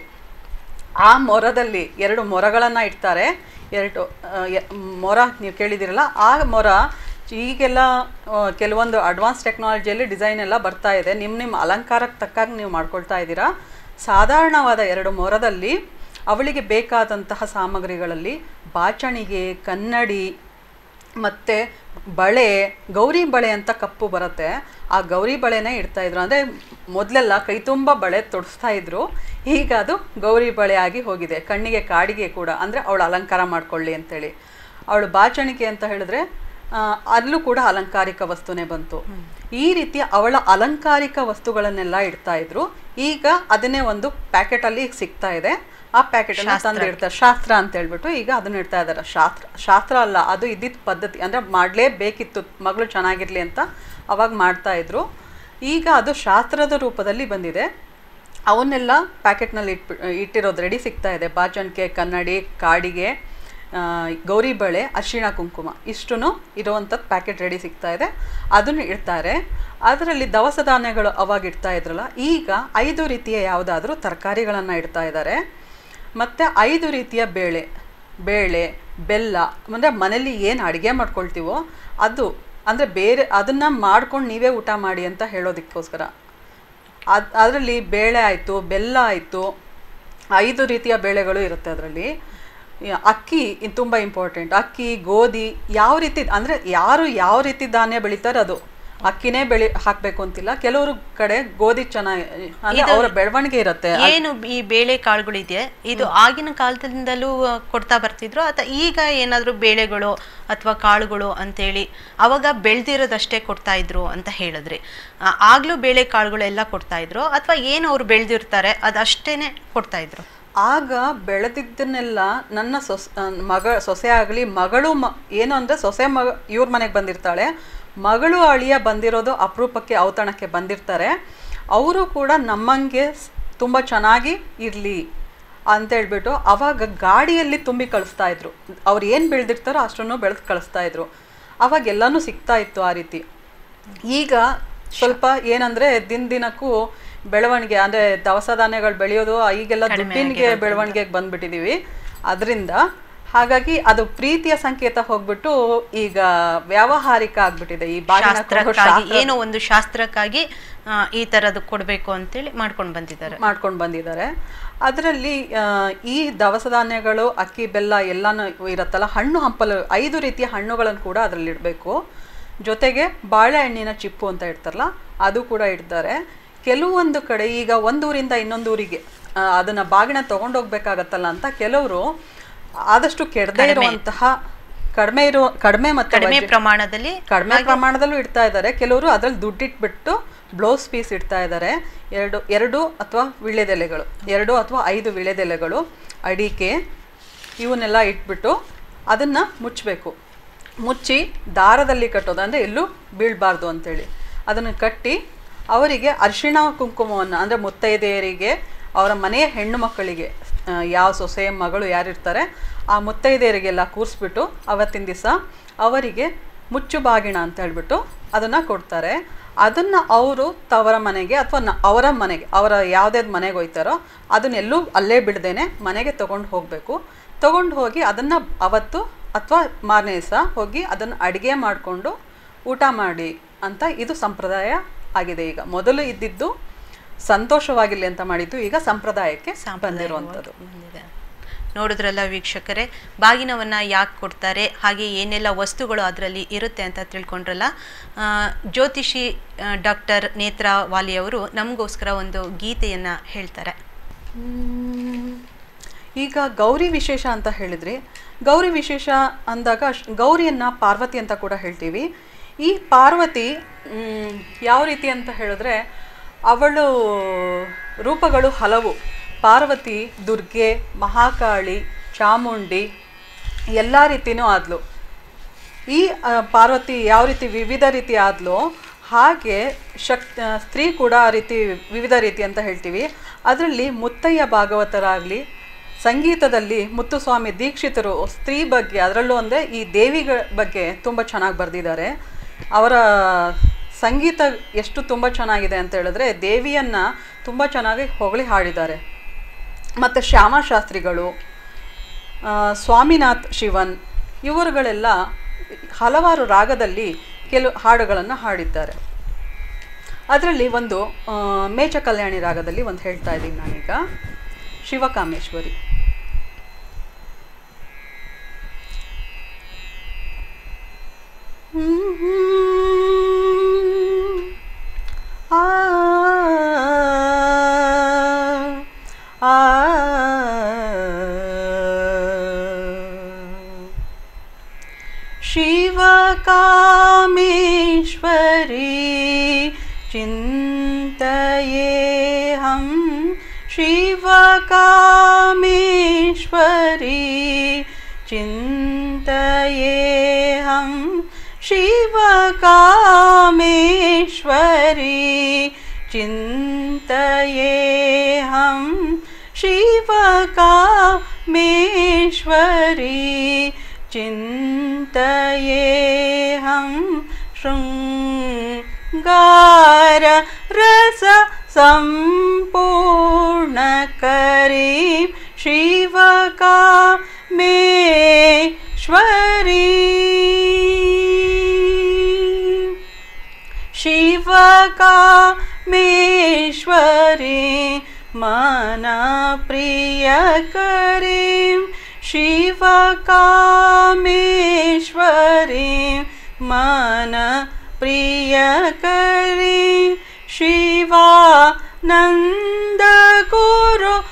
ಆ ಮೊರದಲ್ಲಿ ಎರಡು ಮೊರಗಳನ್ನು ಇಡ್ತಾರೆ ಎರಡು ಆ, ಎ- ಮೊರ ನೀವು ಕೇಳಿದಿರಲ್ಲ ಆ ಮೊರ ಈಗೆಲ್ಲ ಆ, ಕೆಲವೊಂದು ಅಡ್ವಾನ್ಸ್ ಟೆಕ್ನಾಲಜಿಯಲ್ಲಿ ಡಿಸೈನ್ ಎಲ್ಲ ಬರ್ತಾ ಇದೆ ನಿಮ್ಮ ನಿಮ್ಮ ಅಲಂಕಾರಕ್ಕೆ ತಕ್ಕಾಗಿ ನೀವು ಮಾಡ್ಕೊಳ್ತಾ ಇದ್ದೀರಾ ಸಾಧಾರಣವಾದ ಎರಡು ಮೊರದಲ್ಲಿ ಅವಳಿಗೆ ಬೇಕಾದಂತಹ ಸಾಮಗ್ರಿಗಳಲ್ಲಿ ಬಾಚಣಿಗೆ ಕನ್ನಡಿ ಮತ್ತು ಬಳೆ ಗೌರಿ ಬಳೆ ಅಂತ ಕಪ್ಪು ಬರುತ್ತೆ ಆ ಗೌರಿ ಬಳೆನೇ ಇಡ್ತಾ ಇದ್ರು ಅಂದರೆ ಮೊದಲೆಲ್ಲ ಕೈ ತುಂಬ ಬಳೆ ತೊಡಿಸ್ತಾ ಇದ್ರು ಈಗ ಅದು ಗೌರಿ ಬಳೆ ಆಗಿ ಹೋಗಿದೆ ಕಣ್ಣಿಗೆ ಕಾಡಿಗೆ ಕೂಡ ಅಂದರೆ ಅವಳು ಅಲಂಕಾರ ಮಾಡ್ಕೊಳ್ಳಿ ಅಂತೇಳಿ ಅವಳು ಬಾಚಣಿಕೆ ಅಂತ ಹೇಳಿದ್ರೆ ಆ, ಅಲ್ಲೂ ಕೂಡ ಅಲಂಕಾರಿಕ ವಸ್ತುನೇ ಬಂತು ಈ ರೀತಿ ಅವಳ ಅಲಂಕಾರಿಕ ವಸ್ತುಗಳನ್ನೆಲ್ಲ ಇಡ್ತಾ ಇದ್ರು ಈಗ ಅದನ್ನೇ ಒಂದು ಪ್ಯಾಕೆಟಲ್ಲಿ ಸಿಗ್ತಾ ಇದೆ ಆ ಪ್ಯಾಕೆಟ್ ಅನ್ನ ತಂದು ಇಡ್ತಾರೆ ಶಾಸ್ತ್ರ ಅಂತ ಹೇಳ್ಬಿಟ್ಟು ಈಗ ಅದನ್ನ ಇಡ್ತಾ ಇದ್ದಾರೆ ಶಾಸ್ತ್ರ ಶಾಸ್ತ್ರ ಅಲ್ಲ ಅದು ಇದ್ದಿದ್ದ ಪದ್ಧತಿ ಅಂದ್ರೆ ಮಾಡಲೇಬೇಕಿತ್ತು ಮಗಳು ಚೆನ್ನಾಗಿರ್ಲಿ ಅಂತ ಅವಾಗ ಮಾಡ್ತಾ ಇದ್ರು ಈಗ ಅದು ಶಾಸ್ತ್ರದ ರೂಪದಲ್ಲಿ ಬಂದಿದೆ ಅವನ್ನೆಲ್ಲ ಪ್ಯಾಕೆಟ್ನಲ್ಲಿ ಇಟ್ಬಿ ಇಟ್ಟಿರೋದು ರೆಡಿ ಸಿಗ್ತಾ ಇದೆ ಬಾಚಣಿಕೆ ಕನ್ನಡಿ ಕಾಡಿಗೆ ಆ, ಗೌರಿ ಬಳೆ ಅರಿಶಿಣ ಕುಂಕುಮ ಇಷ್ಟೂ ಇರುವಂಥದ್ದು ಪ್ಯಾಕೆಟ್ ರೆಡಿ ಸಿಗ್ತಾ ಇದೆ ಅದನ್ನು ಇಡ್ತಾರೆ ಅದರಲ್ಲಿ ದವಸ ಧಾನ್ಯಗಳು ಅವಾಗ ಇಡ್ತಾ ಇದ್ರಲ್ಲ ಈಗ ಐದು ರೀತಿಯ ಯಾವುದಾದ್ರೂ ತರಕಾರಿಗಳನ್ನು ಇಡ್ತಾ ಇದ್ದಾರೆ ಮತ್ತು ಐದು ರೀತಿಯ ಬೇಳೆ ಬೇಳೆ ಬೆಲ್ಲ ಅಂದರೆ ಮನೇಲಿ ಏನು ಅಡುಗೆ ಮಾಡ್ಕೊಳ್ತೀವೋ ಅದು ಅಂದರೆ ಬೇರೆ ಅದನ್ನು ಮಾಡ್ಕೊಂಡು ನೀವೇ ಊಟ ಮಾಡಿ ಅಂತ ಹೇಳೋದಕ್ಕೋಸ್ಕರ ಅದು ಅದರಲ್ಲಿ ಬೇಳೆ ಆಯಿತು ಬೆಲ್ಲ ಆಯಿತು ಐದು ರೀತಿಯ ಬೇಳೆಗಳು ಇರುತ್ತೆ ಅದರಲ್ಲಿ ಅಕ್ಕಿ ಇದು ತುಂಬ ಇಂಪಾರ್ಟೆಂಟ್ ಅಕ್ಕಿ ಗೋಧಿ ಯಾವ ರೀತಿ ಅಂದರೆ ಯಾರು ಯಾವ ರೀತಿ ಧಾನ್ಯ ಬೆಳೀತಾರೆ ಅದು ಅಕ್ಕಿನೇ ಬೆಳಿ ಹಾಕಬೇಕು ಅಂತಿಲ್ಲ ಕೆಲವರು ಕಡೆ ಗೋಧಿ ಚೆನ್ನಾಗಿ ಅಂದರೆ ಅವರ ಬೆಳವಣಿಗೆ ಇರುತ್ತೆ ಏನು ಈ ಬೇಳೆ ಕಾಳುಗಳಿದೆ ಇದು ಆಗಿನ ಕಾಲದಿಂದಲೂ ಆ, ಕೊಡ್ತಾ ಬರ್ತಿದ್ರು ಅಥವಾ ಈಗ ಏನಾದರೂ ಬೇಳೆಗಳು ಅಥವಾ ಕಾಳುಗಳು ಅಂತೇಳಿ ಅವಾಗ ಬೆಳೆದಿರೋದಷ್ಟೇ ಕೊಡ್ತಾ ಇದ್ರು ಅಂತ ಹೇಳಿದ್ರಿ ಆ, ಆಗ್ಲೂ ಬೇಳೆ ಕಾಳುಗಳೆಲ್ಲ ಕೊಡ್ತಾ ಇದ್ರು ಅಥವಾ ಏನು ಅವ್ರು ಬೆಳೆದಿರ್ತಾರೆ ಅದಷ್ಟೇನೆ ಕೊಡ್ತಾ ಇದ್ರು ಆಗ ಬೆಳೆದಿದ್ದನ್ನೆಲ್ಲ ನನ್ನ ಸೊಸ್ ಆ, ಮಗ ಸೊಸೆ ಆಗಲಿ ಮಗಳು ಮ ಏನು ಅಂದರೆ ಸೊಸೆ ಮಗ ಇವ್ರ ಮನೆಗೆ ಬಂದಿರ್ತಾಳೆ ಮಗಳು ಅಳಿಯ ಬಂದಿರೋದು ಅಪರೂಪಕ್ಕೆ ಔತಣಕ್ಕೆ ಬಂದಿರ್ತಾರೆ ಅವರು ಕೂಡ ನಮ್ಮಂಗೆ ಸ್- ತುಂಬ ಚೆನ್ನಾಗಿ ಇರಲಿ ಅಂತೇಳ್ಬಿಟ್ಟು ಅವಾಗ ಗಾಡಿಯಲ್ಲಿ ತುಂಬಿ ಕಳಿಸ್ತಾ ಇದ್ರು ಅವ್ರು ಏನು ಬೆಳೆದಿರ್ತಾರೋ ಅಷ್ಟನ್ನು ಬೆಳೆದು ಕಳಿಸ್ತಾ ಇದ್ರು ಅವಾಗ ಎಲ್ಲನೂ ಸಿಗ್ತಾ ಇತ್ತು ಆ ರೀತಿ ಈಗ ಸ್ವಲ್ಪ ಏನಂದ್ರೆ ದಿನ ದಿನಕ್ಕೂ ಬೆಳವಣಿಗೆ ಅಂದ್ರೆ ದವಸ ಧಾನ್ಯಗಳು ಬೆಳೆಯೋದು ಈಗೆಲ್ಲ ದುಡ್ಡಿನ್ಗೆ ಬೆಳವಣಿಗೆಗೆ ಬಂದ್ಬಿಟ್ಟಿದೀವಿ ಅದರಿಂದ ಹಾಗಾಗಿ ಅದು ಪ್ರೀತಿಯ ಸಂಕೇತ ಹೋಗ್ಬಿಟ್ಟು ಈಗ ವ್ಯಾವಹಾರಿಕ ಆಗ್ಬಿಟ್ಟಿದೆ ಈ ಬಾಗಿನ ಕೊಡೋ ಶಾಸ್ತ್ರಕ್ಕಾಗಿ ಏನೋ ಒಂದು ಶಾಸ್ತ್ರಕ್ಕಾಗಿ ಆ, ಈ ತರದ್ದು ಕೊಡ್ಬೇಕು ಅಂತೇಳಿ ಮಾಡ್ಕೊಂಡು ಬಂದಿದ್ದಾರೆ ಮಾಡ್ಕೊಂಡು ಬಂದಿದ್ದಾರೆ ಅದರಲ್ಲಿ ಈ ದವಸ ಧಾನ್ಯಗಳು ಅಕ್ಕಿ ಬೆಲ್ಲ ಎಲ್ಲಾನು ಇರತ್ತಲ್ಲ ಹಣ್ಣು ಹಂಪಲು ಐದು ರೀತಿಯ ಹಣ್ಣುಗಳನ್ನು ಕೂಡ ಅದರಲ್ಲಿ ಇಡಬೇಕು ಜೊತೆಗೆ ಬಾಳೆಹಣ್ಣಿನ ಚಿಪ್ಪು ಅಂತ ಇಡ್ತಾರಲ್ಲ ಅದು ಕೂಡ ಇಡ್ತಾರೆ ಕೆಲವೊಂದು ಕಡೆ ಈಗ ಒಂದೂರಿಂದ ಇನ್ನೊಂದು ಊರಿಗೆ ಆ, ಅದನ್ನ ಬಾಗಿನ ತಗೊಂಡೋಗ್ಬೇಕಾಗತ್ತಲ್ಲ ಅಂತ ಕೆಲವರು ಆದಷ್ಟು ಕೆಡದೇ ಇರುವಂತಹ ಕಡಿಮೆ ಇರೋ ಕಡಿಮೆ ಮತ್ತೆ ಕಡಿಮೆ ಪ್ರಮಾಣದಲ್ಲಿ ಕಡಿಮೆ ಪ್ರಮಾಣದಲ್ಲೂ ಇಡ್ತಾ ಇದ್ದಾರೆ ಕೆಲವರು ಅದ್ರಲ್ಲಿ ದುಡ್ಡಿಟ್ಬಿಟ್ಟು ಬ್ಲೌಸ್ ಪೀಸ್ ಇಡ್ತಾ ಇದ್ದಾರೆ ಎರಡು ಎರಡು ಅಥವಾ ವಿಳ್ಯದೆಲೆಗಳು ಎರಡು ಅಥವಾ ಐದು ವಿಳ್ಯದೆಲೆಗಳು ಅಡಿಕೆ ಇವನ್ನೆಲ್ಲ ಇಟ್ಬಿಟ್ಟು ಅದನ್ನು ಮುಚ್ಚಬೇಕು ಮುಚ್ಚಿ ದಾರದಲ್ಲಿ ಕಟ್ಟೋದು ಅಂದರೆ ಎಲ್ಲೂ ಬೀಳಬಾರ್ದು ಅಂತೇಳಿ ಅದನ್ನು ಕಟ್ಟಿ ಅವರಿಗೆ ಅರಿಶಿಣ ಕುಂಕುಮವನ್ನು ಅಂದರೆ ಮುತ್ತೈದೆಯರಿಗೆ ಅವರ ಮನೆಯ ಹೆಣ್ಣು ಮಕ್ಕಳಿಗೆ ಆ, ಯಾವ ಸೊಸೆ ಮಗಳು ಯಾರಿರ್ತಾರೆ ಆ ಮುತ್ತೈದೆಯರಿಗೆಲ್ಲ ಕೂರಿಸ್ಬಿಟ್ಟು ಅವತ್ತಿನ ದಿವಸ ಅವರಿಗೆ ಮುಚ್ಚು ಬಾಗಿಣ ಅಂತ ಹೇಳ್ಬಿಟ್ಟು ಅದನ್ನು ಕೊಡ್ತಾರೆ ಅದನ್ನು ಅವರು ತವರ ಮನೆಗೆ ಅಥವಾ ನ ಅವರ ಮನೆಗೆ ಅವರ ಯಾವುದ್ಯಾವ್ದು ಮನೆಗೆ ಹೋಯ್ತಾರೋ ಅದನ್ನೆಲ್ಲೂ ಅಲ್ಲೇ ಬಿಡದೇನೆ ಮನೆಗೆ ತೊಗೊಂಡು ಹೋಗಬೇಕು ತೊಗೊಂಡು ಹೋಗಿ ಅದನ್ನು ಅವತ್ತು ಅಥವಾ ಮಾರನೇ ದಿವಸ ಹೋಗಿ ಅದನ್ನು ಅಡುಗೆ ಮಾಡಿಕೊಂಡು ಊಟ ಮಾಡಿ ಅಂತ ಇದು ಸಂಪ್ರದಾಯ ಆಗಿದೆ ಈಗ ಮೊದಲು ಇದ್ದಿದ್ದು ಸಂತೋಷವಾಗಿರಲಿ ಅಂತ ಮಾಡಿದ್ದು ಈಗ ಸಂಪ್ರದಾಯಕ್ಕೆ ಬಂದಿರುವಂಥದ್ದು ಬಂದಿದೆ. ನೋಡಿದ್ರಲ್ಲ ವೀಕ್ಷಕರೇ ಬಾಗಿನವನ್ನ ಯಾಕೆ ಕೊಡ್ತಾರೆ ಹಾಗೆ ಏನೆಲ್ಲ ವಸ್ತುಗಳು ಅದರಲ್ಲಿ ಇರುತ್ತೆ ಅಂತ ತಿಳ್ಕೊಂಡ್ರಲ್ಲ ಆ, ಜ್ಯೋತಿಷಿ ಡಾಕ್ಟರ್ ನೇತ್ರಾ ವಾಲಿ ಅವರು ನಮಗೋಸ್ಕರ ಒಂದು ಗೀತೆಯನ್ನ ಹೇಳ್ತಾರೆ ಮ್ಮ್. ಈಗ ಗೌರಿ ವಿಶೇಷ ಅಂತ ಹೇಳಿದ್ರಿ ಗೌರಿ ವಿಶೇಷ ಅಂದಾಗ ಶ್- ಗೌರಿಯನ್ನ ಪಾರ್ವತಿ ಅಂತ ಕೂಡ ಹೇಳ್ತೀವಿ ಈ ಪಾರ್ವತಿ ಮ್, ಯಾವ ರೀತಿ ಅಂತ ಹೇಳಿದ್ರೆ ಅವಳು ರೂಪಗಳು ಹಲವು ಪಾರ್ವತಿ ದುರ್ಗೆ ಮಹಾಕಾಳಿ ಚಾಮುಂಡಿ ಎಲ್ಲ ರೀತಿನೂ ಆದ್ಲು ಈ ಆ, ಪಾರ್ವತಿ ಯಾವ ರೀತಿ ವಿವಿಧ ರೀತಿ ಆದ್ಲೋ ಹಾಗೆ ಶಕ್ ಆ, ಸ್ತ್ರೀ ಕೂಡ ಆ ರೀತಿ ವಿವಿಧ ರೀತಿ ಅಂತ ಹೇಳ್ತೀವಿ ಅದರಲ್ಲಿ ಮುತ್ತಯ್ಯ ಭಾಗವತರಾಗಲಿ ಸಂಗೀತದಲ್ಲಿ ಮುತ್ತುಸ್ವಾಮಿ ದೀಕ್ಷಿತರು ಸ್ತ್ರೀ ಬಗ್ಗೆ ಅದರಲ್ಲೂ ಅಂದರೆ ಈ ದೇವಿಗಳ ಬಗ್ಗೆ ತುಂಬ ಚೆನ್ನಾಗಿ ಬರೆದಿದ್ದಾರೆ ಅವರ ಸಂಗೀತ ಎಷ್ಟು ತುಂಬ ಚೆನ್ನಾಗಿದೆ ಅಂತ ಹೇಳಿದ್ರೆ ದೇವಿಯನ್ನು ತುಂಬ ಚೆನ್ನಾಗಿ ಹೊಗಳಿ ಹಾಡಿದ್ದಾರೆ ಮತ್ತು ಶ್ಯಾಮಶಾಸ್ತ್ರಿಗಳು ಆ, ಸ್ವಾಮಿನಾಥ್ ಶಿವನ್ ಇವರುಗಳೆಲ್ಲ ಹಲವಾರು ರಾಗದಲ್ಲಿ ಕೆಲವು ಹಾಡುಗಳನ್ನು ಹಾಡಿದ್ದಾರೆ ಅದರಲ್ಲಿ ಒಂದು ಆ, ಮೇಚ ಕಲ್ಯಾಣಿ ರಾಗದಲ್ಲಿ ಒಂದು ಹೇಳ್ತಾ ಇದ್ದೀನಿ ನಾನೀಗ ಶಿವಕಾಮೇಶ್ವರಿ ಆ ಆ शिवकामेश्वरी चिन्तयेऽहं शिवकामेश्वरी चिन्तयेऽहं शिवकामेश्वरी चिन्तयेऽहं शिवकामेश्वरी चिन्तयेऽहं शृङ्गार रस सम्पूर्णकरीं शिवकामेश्वरी शिवकामेश्वरी मनप्रियकरीं शिवकामेश्वरी मनप्रियकरीं शिवानन्दगुरु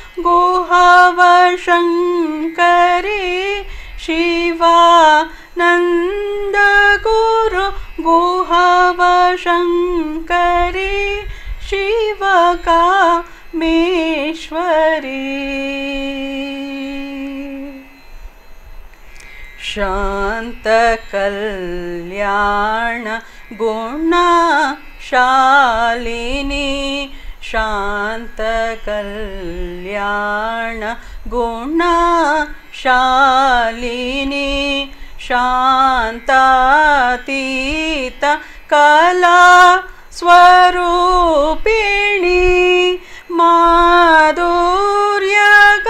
गुहवशङ्करी शिवानन्दगुरु गुहवशङ्करी शिवकामेश्वरी शान्तकल्याण गुणशालिनी ಶಾಂತ ಕಲ್ಯಾಣ ಗುಣ ಶಾಲಿನಿ ಶಾಂತಾತೀತ ಕಲಾ ಸ್ವರೂಪಿಣಿ ಮಾಧುರ್ಯಗ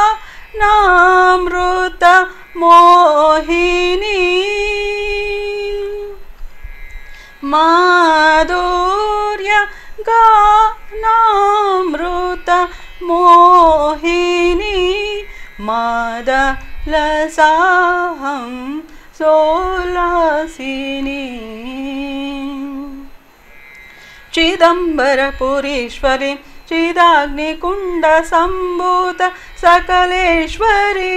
ನಾಮೃತ ಮೋಹಿನಿ ಮಾಧುರ್ಯ ಗಾನಾಮೃತ ಮೋಹಿನಿ ಮದ ಲಸಾಹಂ ಸೋಲಾಸಿನಿ ಚಿದಂಬರಪುರೀಶ್ವರಿ ಚಿದಾಗ್ನಿಕುಂಡ ಸಂಭೂತ ಸಕಲೇಶ್ವರಿ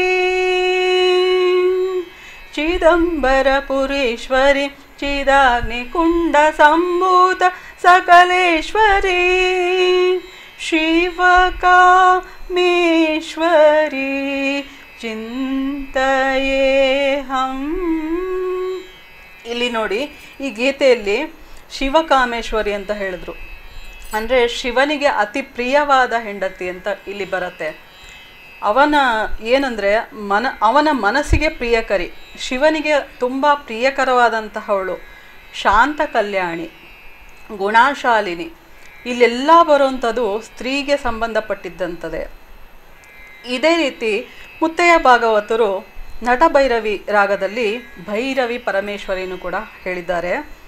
ಚಿದಂಬರಪುರೀಶ್ವರಿ ಚಿದಾಗ್ನಿಕುಂಡ ಸಂಭೂತ ಸಕಲೇಶ್ವರಿ ಶಿವಕಾಮೇಶ್ವರಿ ಚಿಂತೆಯೇಹಂ ಇಲ್ಲಿ ನೋಡಿ ಈ ಗೀತೆಯಲ್ಲಿ ಶಿವಕಾಮೇಶ್ವರಿ ಅಂತ ಹೇಳಿದ್ರು ಅಂದರೆ ಶಿವನಿಗೆ ಅತಿ ಪ್ರಿಯವಾದ ಹೆಂಡತಿ ಅಂತ ಇಲ್ಲಿ ಬರುತ್ತೆ ಅವನ ಏನಂದರೆ ಮನ ಅವನ ಮನಸ್ಸಿಗೆ ಪ್ರಿಯಕರಿ ಶಿವನಿಗೆ ತುಂಬ ಪ್ರಿಯಕರವಾದಂತಹವಳು ಶಾಂತ ಕಲ್ಯಾಣಿ ಗುಣಾಶಾಲಿನಿ ಇಲ್ಲೆಲ್ಲ ಬರುವಂಥದ್ದು ಸ್ತ್ರೀಗೆ ಸಂಬಂಧಪಟ್ಟಿದ್ದಂಥದ್ದೇ ಇದೇ ರೀತಿ ಮುತ್ತಯ್ಯ ಭಾಗವತರು ನಟಭೈರವಿ ರಾಗದಲ್ಲಿ ಭೈರವಿ ಪರಮೇಶ್ವರಿನೂ ಕೂಡ ಹೇಳಿದ್ದಾರೆ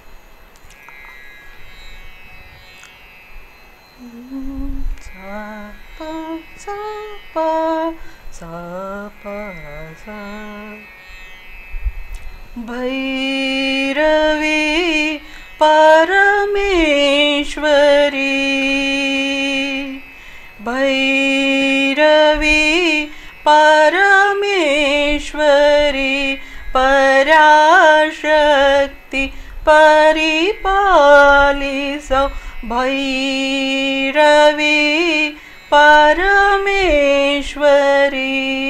ಸ ಪ ಸ ಪ ಸ ಪ ಸ ಭೈರವಿ ಪರಮೇಶ್ವರಿ ಭೈರವಿ ಪರಮೇಶ್ವರಿ ಪರಾಶಕ್ತಿ ಪರಿಪಾಲಿಸೋ ಭೈರವಿ ಪರಮೇಶ್ವರಿ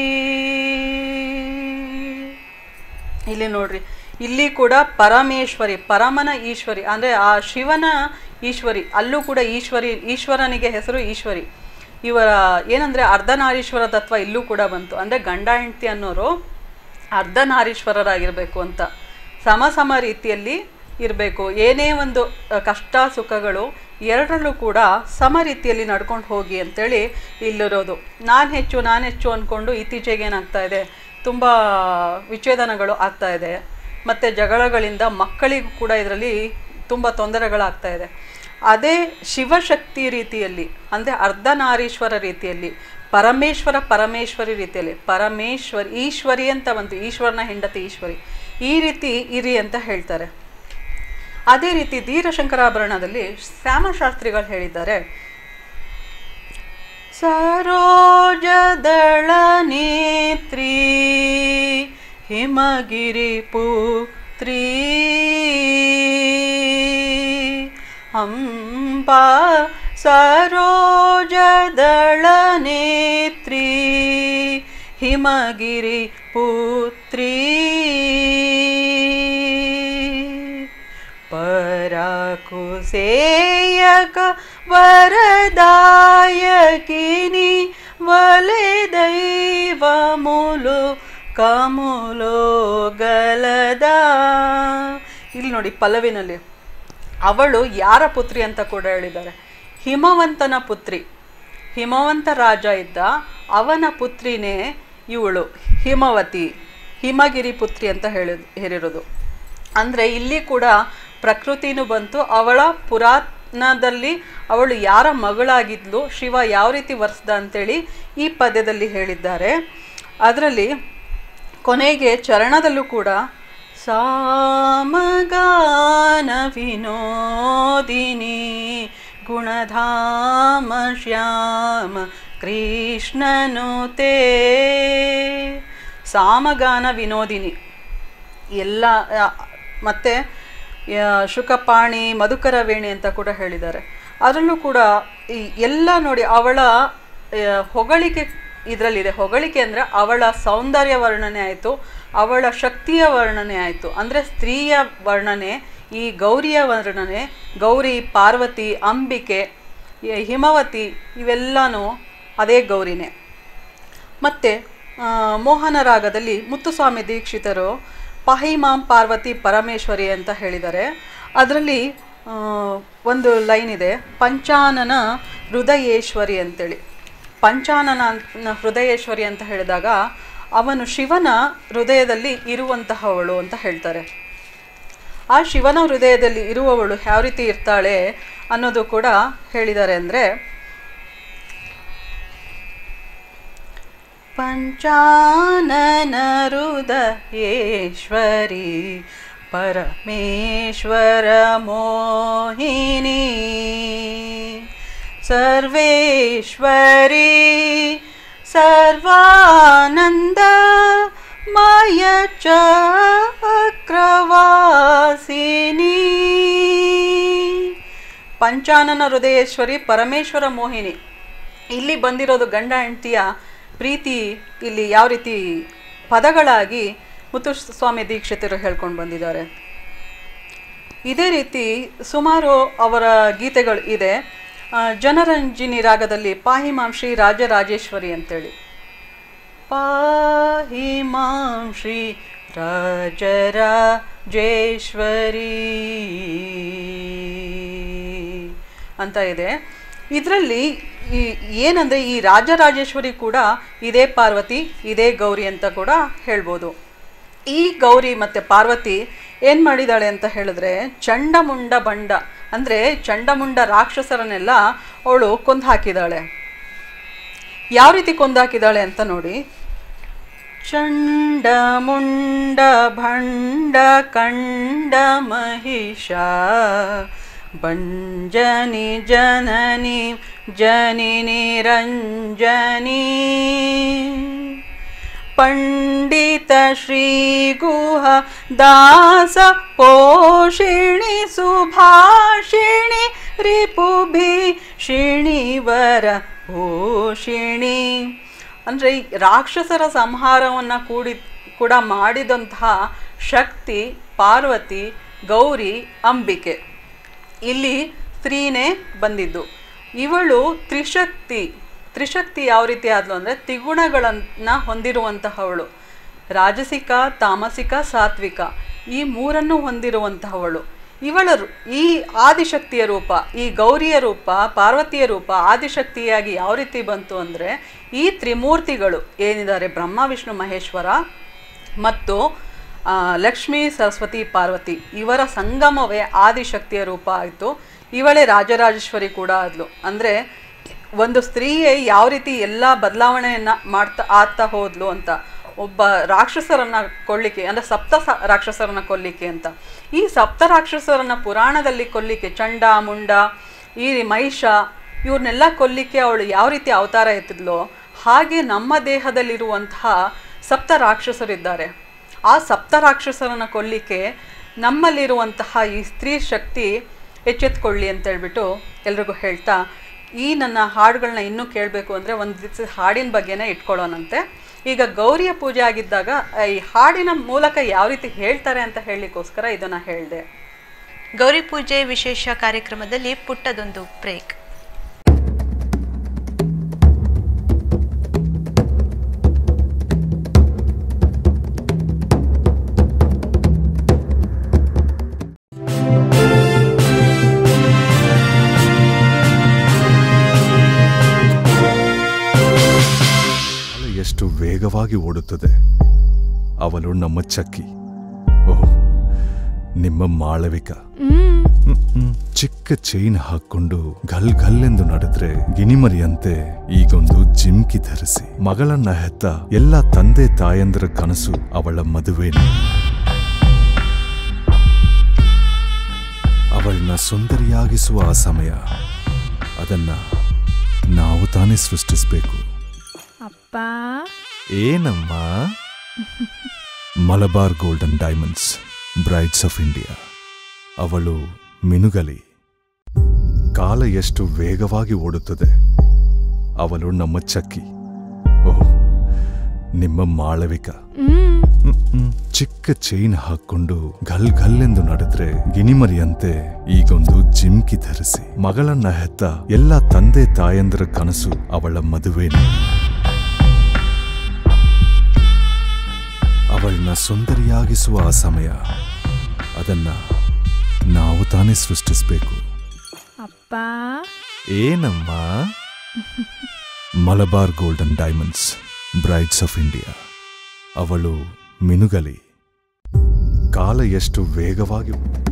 ಇಲ್ಲಿ ನೋಡ್ರಿ ಇಲ್ಲಿ ಕೂಡ ಪರಮೇಶ್ವರಿ ಪರಮನ ಈಶ್ವರಿ ಅಂದರೆ ಆ ಶಿವನ ಈಶ್ವರಿ ಅಲ್ಲೂ ಕೂಡ ಈಶ್ವರಿ ಈಶ್ವರನಿಗೆ ಹೆಸರು ಈಶ್ವರಿ ಇವರ ಏನಂದರೆ ಅರ್ಧನಾರೀಶ್ವರ ತತ್ವ ಇಲ್ಲೂ ಕೂಡ ಬಂತು ಅಂದರೆ ಗಂಡ ಹೆಂಡತಿ ಅನ್ನೋರು ಅರ್ಧನಾರೀಶ್ವರರಾಗಿರಬೇಕು ಅಂತ ಸಮ ಸಮ ರೀತಿಯಲ್ಲಿ ಇರಬೇಕು ಏನೇ ಒಂದು ಅ, ಕಷ್ಟ ಸುಖಗಳು ಎರಡರಲ್ಲೂ ಕೂಡ ಸಮ ರೀತಿಯಲ್ಲಿ ನಡ್ಕೊಂಡು ಹೋಗಿ ಅಂತೇಳಿ ಇಲ್ಲಿರೋದು ನಾನು ಹೆಚ್ಚು ನಾನು ಹೆಚ್ಚು ಅಂದ್ಕೊಂಡು ಇತ್ತೀಚೆಗೆ ಏನಾಗ್ತಾ ಇದೆ ತುಂಬ ವಿಚ್ಛೇದನಗಳು ಆಗ್ತಾ ಇದೆ ಮತ್ತು ಜಗಳಗಳಿಂದ ಮಕ್ಕಳಿಗೂ ಕೂಡ ಇದರಲ್ಲಿ ತುಂಬ ತೊಂದರೆಗಳಾಗ್ತಾ ಇದೆ ಅದೇ ಶಿವಶಕ್ತಿ ರೀತಿಯಲ್ಲಿ ಅಂದರೆ ಅರ್ಧನಾರೀಶ್ವರ ರೀತಿಯಲ್ಲಿ ಪರಮೇಶ್ವರ ಪರಮೇಶ್ವರಿ ರೀತಿಯಲ್ಲಿ ಪರಮೇಶ್ವರಿ ಈಶ್ವರಿ ಅಂತ ಬಂತು ಈಶ್ವರನ ಹೆಂಡತಿ ಈಶ್ವರಿ ಈ ರೀತಿ ಇರಿ ಅಂತ ಹೇಳ್ತಾರೆ ಅದೇ ರೀತಿ ಧೀರಶಂಕರಾಭರಣದಲ್ಲಿ ಶ್ಯಾಮಶಾಸ್ತ್ರಿಗಳು ಹೇಳಿದ್ದಾರೆ ಸರೋಜದಳ ನೇತ್ರಿ ಹಿಮಗಿರಿ ಪುತ್ರಿ ಅಂಬಾ ಸರೋಜದಳ ನೇತ್ರಿ ಹಿಮಗಿರಿ ಪುತ್ರಿ ಪರಾಕುಸೇಯಕ ವರದಾಯಕಿನಿ ವಲೆ ದೈವಮುಲು ಕಮುಲೋ ಗಲದ ಇಲ್ಲಿ ನೋಡಿ ಪಲ್ಲವಿನಲ್ಲಿ ಅವಳು ಯಾರ ಪುತ್ರಿ ಅಂತ ಕೂಡ ಹೇಳಿದ್ದಾರೆ ಹಿಮವಂತನ ಪುತ್ರಿ ಹಿಮವಂತ ರಾಜ ಇದ್ದ ಅವನ ಪುತ್ರಿನೇ ಇವಳು ಹಿಮವತಿ ಹಿಮಗಿರಿ ಪುತ್ರಿ ಅಂತ ಹೇಳಿ ಹೇಳಿರೋದು ಅಂದರೆ ಇಲ್ಲಿ ಕೂಡ ಪ್ರಕೃತಿನೂ ಬಂತು ಅವಳ ಪುರಾತ್ನದಲ್ಲಿ ಅವಳು ಯಾರ ಮಗಳಾಗಿದ್ಲು ಶಿವ ಯಾವ ರೀತಿ ವರ್ಸ್ದ ಅಂತೇಳಿ ಈ ಪದ್ಯದಲ್ಲಿ ಹೇಳಿದ್ದಾರೆ ಅದರಲ್ಲಿ ಕೊನೆಗೆ ಚರಣದಲ್ಲೂ ಕೂಡ ಸಾಮಗಾನ ವಿನೋದಿನಿ ಗುಣಧಾಮ ಶ್ಯಾಮ ಕೃಷ್ಣನು ತೇ ಸಾಮಗಾನ ವಿನೋದಿನಿ ಎಲ್ಲ ಆ, ಮತ್ತೆ ಆ, ಶುಕಪಾಣಿ ಮಧುಕರ ವೇಣಿ ಅಂತ ಕೂಡ ಹೇಳಿದ್ದಾರೆ ಅದರಲ್ಲೂ ಕೂಡ ಈ ಎಲ್ಲ ನೋಡಿ ಅವಳ ಆ, ಹೊಗಳಿಕೆ ಇದರಲ್ಲಿದೆ ಹೊಗಳಿಕೆ ಅಂದರೆ ಅವಳ ಸೌಂದರ್ಯ ವರ್ಣನೆ ಆಯಿತು ಅವಳ ಶಕ್ತಿಯ ವರ್ಣನೆ ಆಯಿತು ಅಂದರೆ ಸ್ತ್ರೀಯ ವರ್ಣನೆ ಈ ಗೌರಿಯ ವರ್ಣನೆ ಗೌರಿ ಪಾರ್ವತಿ ಅಂಬಿಕೆ ಈ ಹಿಮವತಿ ಇವೆಲ್ಲನೂ ಅದೇ ಗೌರಿನೇ ಮತ್ತು ಮೋಹನ ರಾಗದಲ್ಲಿ ಮುತ್ತುಸ್ವಾಮಿ ದೀಕ್ಷಿತರು ಪಹಿಮಾಂ ಪಾರ್ವತಿ ಪರಮೇಶ್ವರಿ ಅಂತ ಹೇಳಿದ್ದಾರೆ ಅದರಲ್ಲಿ ಒಂದು ಲೈನ್ ಇದೆ ಪಂಚಾನನ ಹೃದಯೇಶ್ವರಿ ಅಂತೇಳಿ ಪಂಚಾನನ ಅಂತ ಹೃದಯೇಶ್ವರಿ ಅಂತ ಹೇಳಿದಾಗ ಅವನು ಶಿವನ ಹೃದಯದಲ್ಲಿ ಇರುವಂತಹವಳು ಅಂತ ಹೇಳ್ತಾರೆ ಆ ಶಿವನ ಹೃದಯದಲ್ಲಿ ಇರುವವಳು ಯಾವ ರೀತಿ ಇರ್ತಾಳೆ ಅನ್ನೋದು ಕೂಡ ಹೇಳಿದ್ದಾರೆ ಅಂದರೆ ಪಂಚಾನನ ಹೃದಯೇಶ್ವರಿ ಪರಮೇಶ್ವರ ಮೋಹಿನಿ ಸರ್ವೇಶ್ವರಿ ಸರ್ವಾನಂದ ಮಯ ಚಕ್ರವಾಸಿನಿ ಪಂಚಾನನ ಹೃದಯೇಶ್ವರಿ ಪರಮೇಶ್ವರ ಮೋಹಿನಿ ಇಲ್ಲಿ ಬಂದಿರೋದು ಗಂಡ ಹೆಂಡತಿಯ ಪ್ರೀತಿ ಇಲ್ಲಿ ಯಾವ ರೀತಿ ಪದಗಳಾಗಿ ಮುತ್ತುಸ್ವಾಮಿ ದೀಕ್ಷಿತರು ಹೇಳ್ಕೊಂಡು ಬಂದಿದ್ದಾರೆ ಇದೇ ರೀತಿ ಸುಮಾರು ಅವರ ಗೀತೆಗಳು ಇದೆ ಆ, ಜನರಂಜಿನಿ ರಾಗದಲ್ಲಿ ಪಾಹಿ ಮಾಂ ಶ್ರೀ ರಾಜರಾಜೇಶ್ವರಿ ಅಂತೇಳಿ ಪಾಹಿ ಮಾಂ ಶ್ರೀ ರಾಜರಾಜೇಶ್ವರಿ ಅಂತ ಇದೆ ಇದರಲ್ಲಿ ಈ ಏನಂದರೆ ಈ ರಾಜರಾಜೇಶ್ವರಿ ಕೂಡ ಇದೇ ಪಾರ್ವತಿ ಇದೇ ಗೌರಿ ಅಂತ ಕೂಡ ಹೇಳ್ಬೋದು ಈ ಗೌರಿ ಮತ್ತು ಪಾರ್ವತಿ ಏನು ಮಾಡಿದಾಳೆ ಅಂತ ಹೇಳಿದ್ರೆ ಚಂಡಮುಂಡ ಬಂಡ ಅಂದರೆ ಚಂಡಮುಂಡ ರಾಕ್ಷಸರನ್ನೆಲ್ಲ ಅವಳು ಕೊಂದು ಹಾಕಿದಾಳೆ ಯಾವ ರೀತಿ ಕೊಂದು ಹಾಕಿದಾಳೆ ಅಂತ ನೋಡಿ ಚಂಡಮುಂಡ ಭಂಡ ಕಂಡ ಮಹಿಷ ಭಂಜನಿ ಜನನಿ ಜನಿನಿ ರಂಜನಿ ಪಂಡಿತ ಶ್ರೀ ಗುಹ ದಾಸ ಪೋಷಿಣಿ ಸುಭಾಷಿಣಿ ರಿಪುಭೀಷಿಣಿ ವರ ಭೂಷಿಣಿ ಅಂದರೆ ಈ ರಾಕ್ಷಸರ ಸಂಹಾರವನ್ನು ಕೂಡಿ ಕೂಡ ಮಾಡಿದಂತಹ ಶಕ್ತಿ ಪಾರ್ವತಿ ಗೌರಿ ಅಂಬಿಕೆ ಇಲ್ಲಿ ಸ್ತ್ರೀನೇ ಬಂದಿದ್ದು ಇವಳು ತ್ರಿಶಕ್ತಿ ತ್ರಿಶಕ್ತಿ ಯಾವ ರೀತಿ ಆದ್ಲು ಅಂದರೆ ತ್ರಿಗುಣಗಳನ್ನು ಹೊಂದಿರುವಂತಹವಳು ರಾಜಸಿಕ ತಾಮಸಿಕ ಸಾತ್ವಿಕ ಈ ಮೂರನ್ನು ಹೊಂದಿರುವಂತಹವಳು ಇವಳ ರು- ಈ ಆದಿಶಕ್ತಿಯ ರೂಪ ಈ ಗೌರಿಯ ರೂಪ ಪಾರ್ವತಿಯ ರೂಪ ಆದಿಶಕ್ತಿಯಾಗಿ ಯಾವ ರೀತಿ ಬಂತು ಅಂದರೆ ಈ ತ್ರಿಮೂರ್ತಿಗಳು ಏನಿದ್ದಾರೆ ಬ್ರಹ್ಮ ವಿಷ್ಣು ಮಹೇಶ್ವರ ಮತ್ತು ಆ, ಲಕ್ಷ್ಮೀ ಸರಸ್ವತಿ ಪಾರ್ವತಿ ಇವರ ಸಂಗಮವೇ ಆದಿಶಕ್ತಿಯ ರೂಪ ಆಯಿತು ಇವಳೇ ರಾಜರಾಜೇಶ್ವರಿ ಕೂಡ ಆದ್ಲು ಅಂದರೆ ಒಂದು ಸ್ತ್ರೀಯೇ ಯಾವ ರೀತಿ ಎಲ್ಲ ಬದಲಾವಣೆಯನ್ನು ಮಾಡ್ತಾ ಆಗ್ತಾ ಹೋದ್ಲು ಅಂತ ಒಬ್ಬ ರಾಕ್ಷಸರನ್ನ ಕೊಲ್ಲಿಕ್ಕೆ ಅಂದರೆ ಸಪ್ತ ಸ- ರಾಕ್ಷಸರನ್ನ ಕೊಲ್ಲಿಕ್ಕೆ ಅಂತ ಈ ಸಪ್ತ ರಾಕ್ಷಸರನ್ನ ಪುರಾಣದಲ್ಲಿ ಕೊಲ್ಲಿಕ್ಕೆ ಚಂಡ ಮುಂಡ ಈ ಮಹಿಷ ಇವ್ರನ್ನೆಲ್ಲ ಕೊಲ್ಲಿಕ್ಕೆ ಅವಳು ಯಾವ ರೀತಿ ಅವತಾರ ಎತ್ತಿದ್ಲೋ ಹಾಗೆ ನಮ್ಮ ದೇಹದಲ್ಲಿರುವಂತಹ ಸಪ್ತ ರಾಕ್ಷಸರಿದ್ದಾರೆ ಆ ಸಪ್ತ ರಾಕ್ಷಸರನ್ನ ಕೊಲ್ಲಿಕ್ಕೆ ನಮ್ಮಲ್ಲಿರುವಂತಹ ಈ ಸ್ತ್ರೀ ಶಕ್ತಿ ಎಚ್ಚೆತ್ಕೊಳ್ಳಿ ಅಂತ ಹೇಳ್ಬಿಟ್ಟು ಎಲ್ರಿಗೂ ಹೇಳ್ತಾ ಈ ನನ್ನ ಹಾಡುಗಳನ್ನ ಇನ್ನೂ ಕೇಳಬೇಕು ಅಂದರೆ ಒಂದು ದಿವಸ ಹಾಡಿನ ಬಗ್ಗೆನೇ ಇಟ್ಕೊಳ್ಳೋಣಂತೆ ಈಗ ಗೌರಿಯ ಪೂಜೆ ಆಗಿದ್ದಾಗ ಈ ಹಾಡಿನ ಮೂಲಕ ಯಾವ ರೀತಿ ಹೇಳ್ತಾರೆ ಅಂತ ಹೇಳಲಿಕ್ಕೋಸ್ಕರ ಇದನ್ನು ಹೇಳಿದೆ ಗೌರಿ ಪೂಜೆ ವಿಶೇಷ ಕಾರ್ಯಕ್ರಮದಲ್ಲಿ ಪುಟ್ಟದೊಂದು ಬ್ರೇಕ್ ಕಾಲ ಎಷ್ಟು ವೇಗವಾಗಿ ಓಡುತ್ತದೆ ಅವಳು ನಮ್ಮ ಚಕ್ಕಿ ಓಹ್ ನಿಮ್ಮ ಮಾಳವಿಕ ಹ್ಮ್, ಹ್ಮ್. ಚಿಕ್ಕ ಚೈನ್ ಹಾಕೊಂಡು ಘಲ್ ಘಲ್ಲೆಂದು ನಡೆದ್ರೆ ಗಿಣಿಮರಿಯಂತೆ ಈಗೊಂದು ಜಿಮ್ಕಿ ಧರಿಸಿ ಮಗಳನ್ನ ಹೆತ್ತ ಎಲ್ಲ ತಂದೆ ತಾಯಂದರ ಕನಸು ಅವಳ ಮದುವೆನೇ ಅವಳನ್ನ ಸುಂದರಿಯಾಗಿಸುವ ಆ ಸಮಯ ಅದನ್ನ ನಾವು ತಾನೇ ಸೃಷ್ಟಿಸಬೇಕು ಅಪ್ಪ ಏನಮ್ಮ Malabar golden diamonds brides of India ಅವಳು ಮಿನುಗಲಿ ಕಾಲ ಎಷ್ಟು ವೇಗವಾಗಿ ಓಡುತ್ತದೆ ಅವಳು ನಮ್ಮ ಚಕ್ಕಿ ಓಹ್ ನಿಮ್ಮ ಮಾಳವಿಕ ಹ್ಮ್ ಹ್ಮ್, ಹ್ಮ್. ಚಿಕ್ಕ ಚಿಕ್ಕ ಚೈನ್ ಹಾಕೊಂಡು ಘಲ್ ಘಲ್ಲೆಂದು ನಡೆದ್ರೆ ಗಿಣಿಮರಿಯಂತೆ ಈಗೊಂದು ಜಿಮ್ಕಿ ಧರಿಸಿ ಮಗಳನ್ನ ಹೆತ್ತ ಎಲ್ಲ ತಂದೆ ತಾಯಂದರ ಕನಸು ಅವಳ ಮದುವೆನೇ ಅವಳನ್ನ ಸುಂದರಿಯಾಗಿಸುವ ಆ ಸಮಯ ಅದನ್ನ ನಾವು ತಾನೇ ಸೃಷ್ಟಿಸ್ಬೇಕು ಅಪ್ಪ ಏನಮ್ಮ Malabar golden diamonds brides of India ಅವಳು ಮಿನುಗಲಿ ಕಾಲ ಎಷ್ಟು ವೇಗವಾಗಿ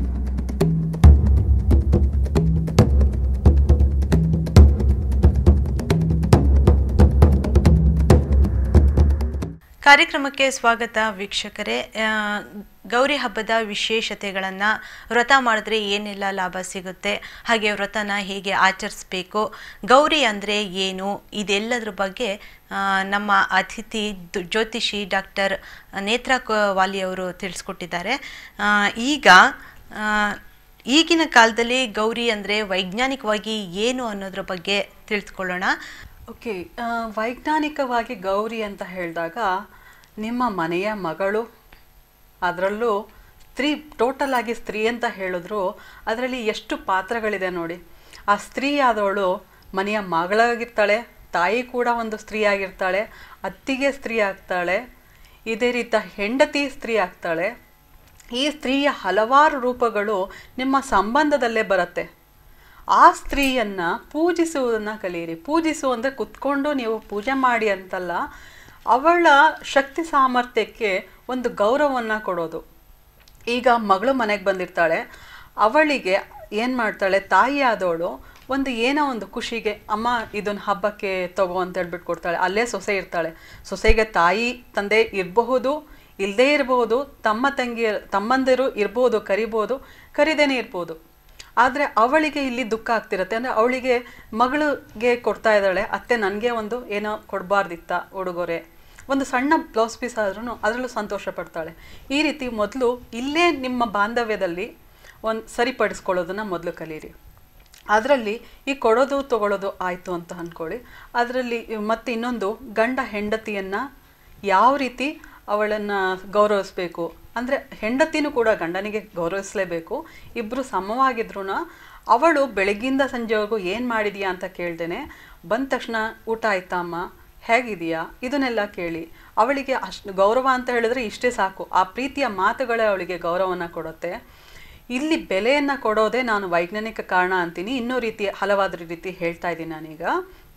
ಕಾರ್ಯಕ್ರಮಕ್ಕೆ ಸ್ವಾಗತ ವೀಕ್ಷಕರೇ ಆ, ಗೌರಿ ಹಬ್ಬದ ವಿಶೇಷತೆಗಳನ್ನು ವ್ರತ ಮಾಡಿದ್ರೆ ಏನೆಲ್ಲ ಲಾಭ ಸಿಗುತ್ತೆ ಹಾಗೆ ವ್ರತನ ಹೇಗೆ ಆಚರಿಸ್ಬೇಕು ಗೌರಿ ಅಂದರೆ ಏನು ಇದೆಲ್ಲದ್ರ ಬಗ್ಗೆ ಆ, ನಮ್ಮ ಅತಿಥಿ ದು- ಜ್ಯೋತಿಷಿ ಡಾಕ್ಟರ್ ನೇತ್ರಾ ಕ- ವಾಲಿ ಅವರು ತಿಳಿಸ್ಕೊಟ್ಟಿದ್ದಾರೆ ಆ, ಈಗ ಆ, ಈಗಿನ ಕಾಲದಲ್ಲಿ ಗೌರಿ ಅಂದರೆ ವೈಜ್ಞಾನಿಕವಾಗಿ ಏನು ಅನ್ನೋದ್ರ ಬಗ್ಗೆ ತಿಳಿಸ್ಕೊಳ್ಳೋಣ ಓಕೆ ಆ, ವೈಜ್ಞಾನಿಕವಾಗಿ ಗೌರಿ ಅಂತ ಹೇಳಿದಾಗ ನಿಮ್ಮ ಮನೆಯ ಮಗಳು ಅದರಲ್ಲೂ ಸ್ತ್ರೀ ಟೋಟಲ್ ಆಗಿ ಸ್ತ್ರೀ ಅಂತ ಹೇಳಿದ್ರು ಅದರಲ್ಲಿ ಎಷ್ಟು ಪಾತ್ರಗಳಿದೆ ನೋಡಿ ಆ ಸ್ತ್ರೀ ಆದವಳು ಮನೆಯ ಮಗಳಾಗಿರ್ತಾಳೆ ತಾಯಿ ಕೂಡ ಒಂದು ಸ್ತ್ರೀ ಆಗಿರ್ತಾಳೆ ಅತ್ತಿಗೆ ಸ್ತ್ರೀ ಆಗ್ತಾಳೆ ಇದೇ ರೀತಿ ಹೆಂಡತಿ ಸ್ತ್ರೀ ಆಗ್ತಾಳೆ ಈ ಸ್ತ್ರೀಯ ಹಲವಾರು ರೂಪಗಳು ನಿಮ್ಮ ಸಂಬಂಧದಲ್ಲೇ ಬರುತ್ತೆ ಆ ಸ್ತ್ರೀಯನ್ನ ಪೂಜಿಸುವುದನ್ನ ಕಲಿಯಿರಿ ಪೂಜಿಸು ಅಂದರೆ ಕುತ್ಕೊಂಡು ನೀವು ಪೂಜೆ ಮಾಡಿ ಅಂತಲ್ಲ ಅವಳ ಶಕ್ತಿ ಸಾಮರ್ಥ್ಯಕ್ಕೆ ಒಂದು ಗೌರವವನ್ನು ಕೊಡೋದು ಈಗ ಮಗಳು ಮನೆಗೆ ಬಂದಿರ್ತಾಳೆ ಅವಳಿಗೆ ಏನು ಮಾಡ್ತಾಳೆ ತಾಯಿ ಆದವಳು ಒಂದು ಏನೋ ಒಂದು ಖುಷಿಗೆ ಅಮ್ಮ ಇದನ್ನ ಹಬ್ಬಕ್ಕೆ ತಗೋ ಅಂತ ಹೇಳ್ಬಿಟ್ಟು ಕೊಡ್ತಾಳೆ ಅಲ್ಲೇ ಸೊಸೆ ಇರ್ತಾಳೆ ಸೊಸೆಗೆ ತಾಯಿ ತಂದೆ ಇರಬಹುದು ಇಲ್ಲದೇ ಇರಬಹುದು ತಮ್ಮ ತಂಗಿ ತಮ್ಮಂದಿರು ಇರ್ಬೋದು ಕರಿಬೋದು ಕರಿದೇನೆ ಇರ್ಬೋದು ಆದರೆ ಅವಳಿಗೆ ಇಲ್ಲಿ ದುಃಖ ಆಗ್ತಿರತ್ತೆ ಅಂದರೆ ಅವಳಿಗೆ ಮಗಳಿಗೆ ಕೊಡ್ತಾ ಇದ್ದಾಳೆ ಅತ್ತೆ ನನಗೆ ಒಂದು ಏನೋ ಕೊಡಬಾರ್ದಿತ್ತ ಉಡುಗೊರೆ ಒಂದು ಸಣ್ಣ ಬ್ಲೌಸ್ ಪೀಸ್ ಆದ್ರೂ ಅದರಲ್ಲೂ ಸಂತೋಷ ಪಡ್ತಾಳೆ ಈ ರೀತಿ ಮೊದಲು ಇಲ್ಲೇ ನಿಮ್ಮ ಬಾಂಧವ್ಯದಲ್ಲಿ ಒಂದು ಸರಿಪಡಿಸ್ಕೊಳ್ಳೋದನ್ನ ಮೊದಲು ಕಲೀರಿ ಅದರಲ್ಲಿ ಈ ಕೊಡೋದು ತಗೊಳ್ಳೋದು ಆಯಿತು ಅಂತ ಅಂದ್ಕೊಳ್ಳಿ ಅದರಲ್ಲಿ ಮತ್ತೆ ಇನ್ನೊಂದು ಗಂಡ ಹೆಂಡತಿಯನ್ನು ಯಾವ ರೀತಿ ಅವಳನ್ನು ಗೌರವಿಸ್ಬೇಕು ಅಂದರೆ ಹೆಂಡತಿನೂ ಕೂಡ ಗಂಡನಿಗೆ ಗೌರವಿಸಲೇಬೇಕು ಇಬ್ಬರು ಸಮವಾಗಿದ್ರೂ ಅವಳು ಬೆಳಗ್ಗಿಂದ ಸಂಜೆವರೆಗೂ ಏನು ಮಾಡಿದೀಯಾ ಅಂತ ಕೇಳ್ದೇನೆ ಬಂದ ತಕ್ಷಣ ಊಟ ಆಯ್ತಾ ಅಮ್ಮ ಹೇಗಿದೆಯಾ ಇದನ್ನೆಲ್ಲ ಕೇಳಿ ಅವಳಿಗೆ ಅಷ್ಟು ಗೌರವ ಅಂತ ಹೇಳಿದ್ರೆ ಇಷ್ಟೇ ಸಾಕು ಆ ಪ್ರೀತಿಯ ಮಾತುಗಳೇ ಅವಳಿಗೆ ಗೌರವನ ಕೊಡುತ್ತೆ ಇಲ್ಲಿ ಬೆಲೆಯನ್ನು ಕೊಡೋದೇ ನಾನು ವೈಜ್ಞಾನಿಕ ಕಾರಣ ಅಂತೀನಿ ಇನ್ನೂ ರೀತಿ ಹಲವಾರು ರೀತಿ ಹೇಳ್ತಾ ಇದ್ದೀನಿ ನಾನೀಗ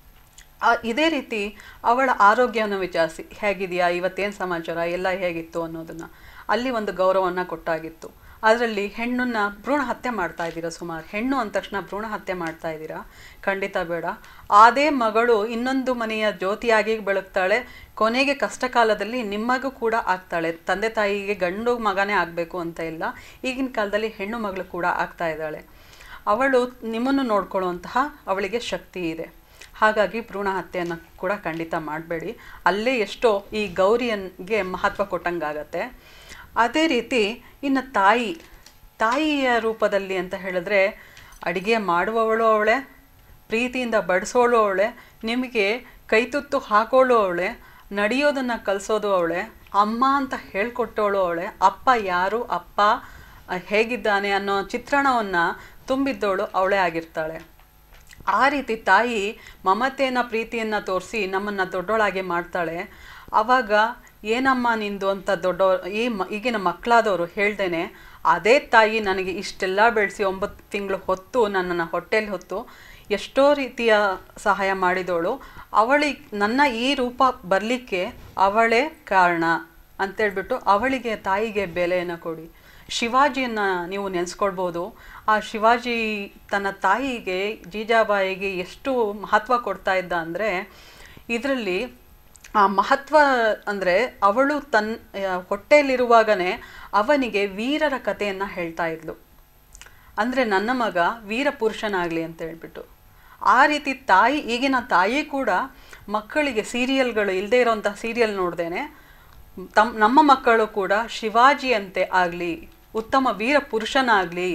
ಆ, ಇದೇ ರೀತಿ ಅವಳ ಆರೋಗ್ಯವನ್ನು ವಿಚಾರಿಸಿ ಹೇಗಿದೆಯಾ ಇವತ್ತೇನು ಸಮಾಚಾರ ಎಲ್ಲ ಹೇಗಿತ್ತು ಅನ್ನೋದನ್ನು ಅಲ್ಲಿ ಒಂದು ಗೌರವವನ್ನು ಕೊಟ್ಟಾಗಿತ್ತು ಅದರಲ್ಲಿ ಹೆಣ್ಣನ್ನ ಭ್ರೂಣ ಹತ್ಯೆ ಮಾಡ್ತಾ ಇದ್ದೀರಾ ಸುಮಾರು ಹೆಣ್ಣು ಅಂದ ತಕ್ಷಣ ಭ್ರೂಣ ಹತ್ಯೆ ಮಾಡ್ತಾ ಇದ್ದೀರಾ ಖಂಡಿತ ಬೇಡ ಅದೇ ಮಗಳು ಇನ್ನೊಂದು ಮನೆಯ ಜ್ಯೋತಿಯಾಗಿ ಬೆಳಗ್ತಾಳೆ ಕೊನೆಗೆ ಕಷ್ಟ ಕಾಲದಲ್ಲಿ ನಿಮಗೂ ಕೂಡ ಆಗ್ತಾಳೆ ತಂದೆ ತಾಯಿಗೆ ಗಂಡು ಮಗನೇ ಆಗಬೇಕು ಅಂತ ಇಲ್ಲ ಈಗಿನ ಕಾಲದಲ್ಲಿ ಹೆಣ್ಣು ಮಗಳು ಕೂಡ ಆಗ್ತಾ ಇದ್ದಾಳೆ ಅವಳು ನಿಮ್ಮನ್ನು ನೋಡ್ಕೊಳ್ಳುವಂತಹ ಅವಳಿಗೆ ಶಕ್ತಿ ಇದೆ ಹಾಗಾಗಿ ಭ್ರೂಣ ಹತ್ಯೆಯನ್ನು ಕೂಡ ಖಂಡಿತ ಮಾಡಬೇಡಿ ಅಲ್ಲೇ ಎಷ್ಟೋ ಈ ಗೌರಿಯನ್ಗೆ ಮಹತ್ವ ಕೊಟ್ಟಂಗಾಗತ್ತೆ ಅದೇ ರೀತಿ ಇನ್ನು ತಾಯಿ ತಾಯಿಯ ರೂಪದಲ್ಲಿ ಅಂತ ಹೇಳಿದ್ರೆ ಅಡಿಗೆ ಮಾಡುವವಳು ಅವಳೆ ಪ್ರೀತಿಯಿಂದ ಬಡಿಸೋಳು ಅವಳೆ ನಿಮಗೆ ಕೈತುತ್ತು ಹಾಕೋಳು ಅವಳೆ ನಡೆಯೋದನ್ನು ಕಲಿಸೋದು ಅವಳೆ ಅಮ್ಮ ಅಂತ ಹೇಳ್ಕೊಟ್ಟವಳು ಅವಳೆ ಅಪ್ಪ ಯಾರು ಅಪ್ಪ ಅಹ್, ಹೇಗಿದ್ದಾನೆ ಅನ್ನೋ ಚಿತ್ರಣವನ್ನು ತುಂಬಿದ್ದವಳು ಅವಳೇ ಆಗಿರ್ತಾಳೆ ಆ ರೀತಿ ತಾಯಿ ಮಮತೆಯನ್ನು ಪ್ರೀತಿಯನ್ನು ತೋರಿಸಿ ನಮ್ಮನ್ನು ದೊಡ್ಡೋಳಾಗಿ ಮಾಡ್ತಾಳೆ ಆವಾಗ ಏನಮ್ಮ ನಿಂದು ಅಂತ ದೊಡ್ಡವ್ರು ಈ ಮ ಈಗಿನ ಮಕ್ಕಳಾದವರು ಹೇಳ್ದೇನೆ ಅದೇ ತಾಯಿ ನನಗೆ ಇಷ್ಟೆಲ್ಲ ಬೆಳೆಸಿ ಒಂಬತ್ತು ತಿಂಗಳು ಹೊತ್ತು ನನ್ನನ್ನು ಹೊಟ್ಟೆಲಿ ಹೊತ್ತು ಎಷ್ಟೋ ರೀತಿಯ ಸಹಾಯ ಮಾಡಿದವಳು ಅವಳಿಗೆ ನನ್ನ ಈ ರೂಪ ಬರಲಿಕ್ಕೆ ಅವಳೇ ಕಾರಣ ಅಂತೇಳ್ಬಿಟ್ಟು ಅವಳಿಗೆ ತಾಯಿಗೆ ಬೆಲೆಯನ್ನು ಕೊಡಿ ಶಿವಾಜಿಯನ್ನು ನೀವು ನೆನೆಸ್ಕೊಳ್ಬೋದು ಆ ಶಿವಾಜಿ ತನ್ನ ತಾಯಿಗೆ ಜೀಜಾಬಾಯಿಗೆ ಎಷ್ಟು ಮಹತ್ವ ಕೊಡ್ತಾ ಇದ್ದ ಅಂದರೆ ಇದರಲ್ಲಿ ಆ ಮಹತ್ವ ಅಂದರೆ ಅವಳು ತನ್ನ ಆ, ಹೊಟ್ಟೆಯಲ್ಲಿರುವಾಗನೇ ಅವನಿಗೆ ವೀರರ ಕಥೆಯನ್ನು ಹೇಳ್ತಾ ಇದ್ಲು ಅಂದರೆ ನನ್ನ ಮಗ ವೀರ ಪುರುಷನಾಗಲಿ ಅಂತ ಹೇಳ್ಬಿಟ್ಟು ಆ ರೀತಿ ತಾಯಿ ಈಗಿನ ತಾಯಿ ಕೂಡ ಮಕ್ಕಳಿಗೆ ಸೀರಿಯಲ್ಗಳು ಇಲ್ಲದೆ ಇರೋಂಥ ಸೀರಿಯಲ್ ನೋಡ್ದೇನೆ ತಮ್ಮ ನಮ್ಮ ಮಕ್ಕಳು ಕೂಡ ಶಿವಾಜಿಯಂತೆ ಆಗಲಿ ಉತ್ತಮ ವೀರ ಪುರುಷನಾಗಲಿ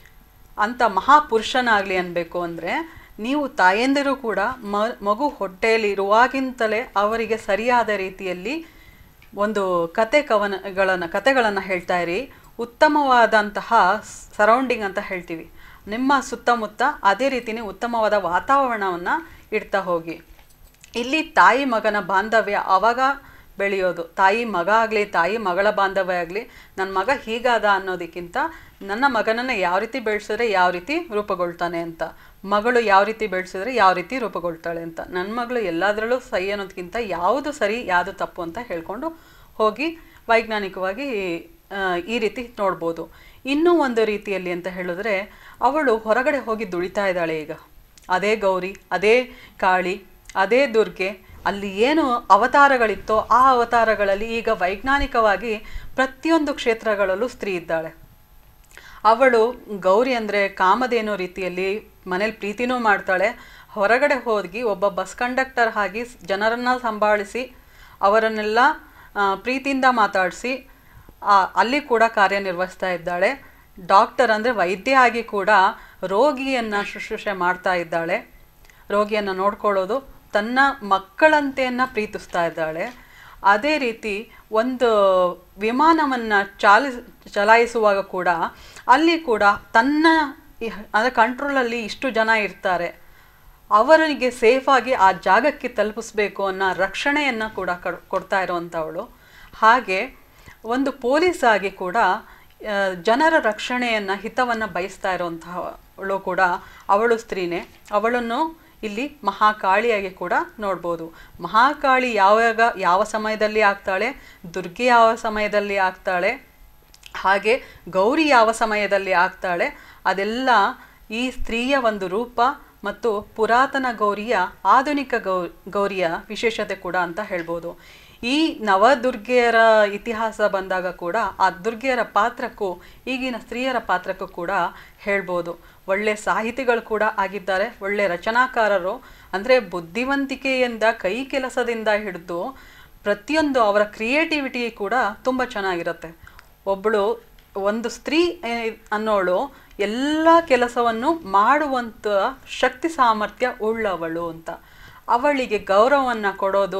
ಅಂತ ಮಹಾಪುರುಷನಾಗಲಿ ಅನ್ಬೇಕು ಅಂದರೆ ನೀವು ತಾಯಂದಿರು ಕೂಡ ಮ ಮಗು ಹೊಟ್ಟೆಯಲ್ಲಿ ಇರುವಾಗಿಂತಲೇ ಅವರಿಗೆ ಸರಿಯಾದ ರೀತಿಯಲ್ಲಿ ಒಂದು ಕತೆ ಕವನಗಳನ್ನು ಕತೆಗಳನ್ನು ಹೇಳ್ತಾ ಇರಿ ಉತ್ತಮವಾದಂತಹ ಸರೌಂಡಿಂಗ್ ಅಂತ ಹೇಳ್ತೀವಿ ನಿಮ್ಮ ಸುತ್ತಮುತ್ತ ಅದೇ ರೀತಿನೇ ಉತ್ತಮವಾದ ವಾತಾವರಣವನ್ನು ಇಡ್ತಾ ಹೋಗಿ ಇಲ್ಲಿ ತಾಯಿ ಮಗನ ಬಾಂಧವ್ಯ ಅವಾಗ ಬೆಳೆಯೋದು ತಾಯಿ ಮಗ ಆಗಲಿ ತಾಯಿ ಮಗಳ ಬಾಂಧವ್ಯ ಆಗಲಿ ನನ್ನ ಮಗ ಹೀಗಾದ ಅನ್ನೋದಕ್ಕಿಂತ ನನ್ನ ಮಗನನ್ನು ಯಾವ ರೀತಿ ಬೆಳೆಸಿದ್ರೆ ಯಾವ ರೀತಿ ರೂಪುಗೊಳ್ತಾನೆ ಅಂತ ಮಗಳು ಯಾವ ರೀತಿ ಬೆಳೆಸಿದ್ರೆ ಯಾವ ರೀತಿ ರೂಪುಗೊಳ್ತಾಳೆ ಅಂತ ನನ್ನ ಮಗಳು ಎಲ್ಲದರಲ್ಲೂ ಸರಿ ಅನ್ನೋದಕ್ಕಿಂತ ಯಾವುದು ಸರಿ ಯಾವುದು ತಪ್ಪು ಅಂತ ಹೇಳ್ಕೊಂಡು ಹೋಗಿ ವೈಜ್ಞಾನಿಕವಾಗಿ ಆ, ಈ ರೀತಿ ನೋಡ್ಬೋದು ಇನ್ನೂ ಒಂದು ರೀತಿಯಲ್ಲಿ ಅಂತ ಹೇಳಿದ್ರೆ ಅವಳು ಹೊರಗಡೆ ಹೋಗಿ ದುಡಿತಾ ಇದ್ದಾಳೆ ಈಗ ಅದೇ ಗೌರಿ ಅದೇ ಕಾಳಿ ಅದೇ ದುರ್ಗೆ ಅಲ್ಲಿ ಏನು ಅವತಾರಗಳಿತ್ತೋ ಆ ಅವತಾರಗಳಲ್ಲಿ ಈಗ ವೈಜ್ಞಾನಿಕವಾಗಿ ಪ್ರತಿಯೊಂದು ಕ್ಷೇತ್ರಗಳಲ್ಲೂ ಸ್ತ್ರೀ ಇದ್ದಾಳೆ ಅವಳು ಗೌರಿ ಅಂದರೆ ಕಾಮಧೇನು ರೀತಿಯಲ್ಲಿ ಮನೇಲಿ ಪ್ರೀತಿನೂ ಮಾಡ್ತಾಳೆ ಹೊರಗಡೆ ಹೋಗಿ ಒಬ್ಬ ಬಸ್ ಕಂಡಕ್ಟರ್ ಆಗಿ ಸ್- ಜನರನ್ನ ಸಂಭಾಳಿಸಿ ಅವರನ್ನೆಲ್ಲ ಆ, ಪ್ರೀತಿಯಿಂದ ಮಾತಾಡಿಸಿ ಅಲ್ಲಿ ಕೂಡ ಕಾರ್ಯನಿರ್ವಹಿಸ್ತಾ ಇದ್ದಾಳೆ ಡಾಕ್ಟರ್ ಅಂದರೆ ವೈದ್ಯ ಆಗಿ ಕೂಡ ರೋಗಿಯನ್ನು ಶುಶ್ರೂಷೆ ಮಾಡ್ತಾ ಇದ್ದಾಳೆ ರೋಗಿಯನ್ನು ನೋಡ್ಕೊಳ್ಳೋದು ತನ್ನ ಮಕ್ಕಳಂತೆಯನ್ನ ಪ್ರೀತಿಸ್ತಾ ಇದ್ದಾಳೆ ಅದೇ ರೀತಿ ಒಂದು ವಿಮಾನವನ್ನು ಚಾಲಿಸ್ ಚಲಾಯಿಸುವಾಗ ಕೂಡ ಅಲ್ಲಿ ಕೂಡ ತನ್ನ ಇಹ್- ಅಂದರೆ ಕಂಟ್ರೋಲಲ್ಲಿ ಇಷ್ಟು ಜನ ಇರ್ತಾರೆ ಅವರಿಗೆ ಸೇಫಾಗಿ ಆ ಜಾಗಕ್ಕೆ ತಲುಪಿಸ್ಬೇಕು ಅನ್ನೋ ರಕ್ಷಣೆಯನ್ನು ಕೂಡ ಕಡ್- ಕೊಡ್ತಾ ಇರುವಂಥವಳು ಹಾಗೆ ಒಂದು ಪೊಲೀಸ್ ಆಗಿ ಕೂಡ ಆ, ಜನರ ರಕ್ಷಣೆಯನ್ನು ಹಿತವನ್ನು ಬಯಸ್ತಾ ಇರುವಂತಹವಳು ಕೂಡ ಅವಳು ಸ್ತ್ರೀನೇ ಅವಳನ್ನು ಇಲ್ಲಿ ಮಹಾಕಾಳಿಯಾಗಿ ಕೂಡ ನೋಡ್ಬೋದು ಮಹಾಕಾಳಿ ಯಾವಾಗ ಯಾವ ಸಮಯದಲ್ಲಿ ಆಗ್ತಾಳೆ ದುರ್ಗೆ ಯಾವ ಸಮಯದಲ್ಲಿ ಆಗ್ತಾಳೆ ಹಾಗೆ ಗೌರಿ ಯಾವ ಸಮಯದಲ್ಲಿ ಆಗ್ತಾಳೆ ಅದೆಲ್ಲ ಈ ಸ್ತ್ರೀಯ ಒಂದು ರೂಪ ಮತ್ತು ಪುರಾತನ ಗೌರಿಯ ಆಧುನಿಕ ಗೌ ಗೌರಿಯ ವಿಶೇಷತೆ ಕೂಡ ಅಂತ ಹೇಳ್ಬೋದು ಈ ನವದುರ್ಗೆಯರ ಇತಿಹಾಸ ಬಂದಾಗ ಕೂಡ ಆ ದುರ್ಗೆಯರ ಪಾತ್ರಕ್ಕೂ ಈಗಿನ ಸ್ತ್ರೀಯರ ಪಾತ್ರಕ್ಕೂ ಕೂಡ ಹೇಳ್ಬೋದು ಒಳ್ಳೆ ಸಾಹಿತಿಗಳು ಕೂಡ ಆಗಿದ್ದಾರೆ ಒಳ್ಳೆ ರಚನಾಕಾರರು ಅಂದರೆ ಬುದ್ಧಿವಂತಿಕೆಯಿಂದ ಕೈ ಕೆಲಸದಿಂದ ಹಿಡಿದು ಪ್ರತಿಯೊಂದು ಅವರ ಕ್ರಿಯೇಟಿವಿಟಿ ಕೂಡ ತುಂಬ ಚೆನ್ನಾಗಿರುತ್ತೆ ಒಬ್ಬಳು ಒಂದು ಸ್ತ್ರೀ ಏ- ಅನ್ನೋಳು ಎಲ್ಲ ಕೆಲಸವನ್ನು ಮಾಡುವಂಥ ಶಕ್ತಿ ಸಾಮರ್ಥ್ಯ ಉಳ್ಳವಳು ಅಂತ ಅವಳಿಗೆ ಗೌರವವನ್ನು ಕೊಡೋದು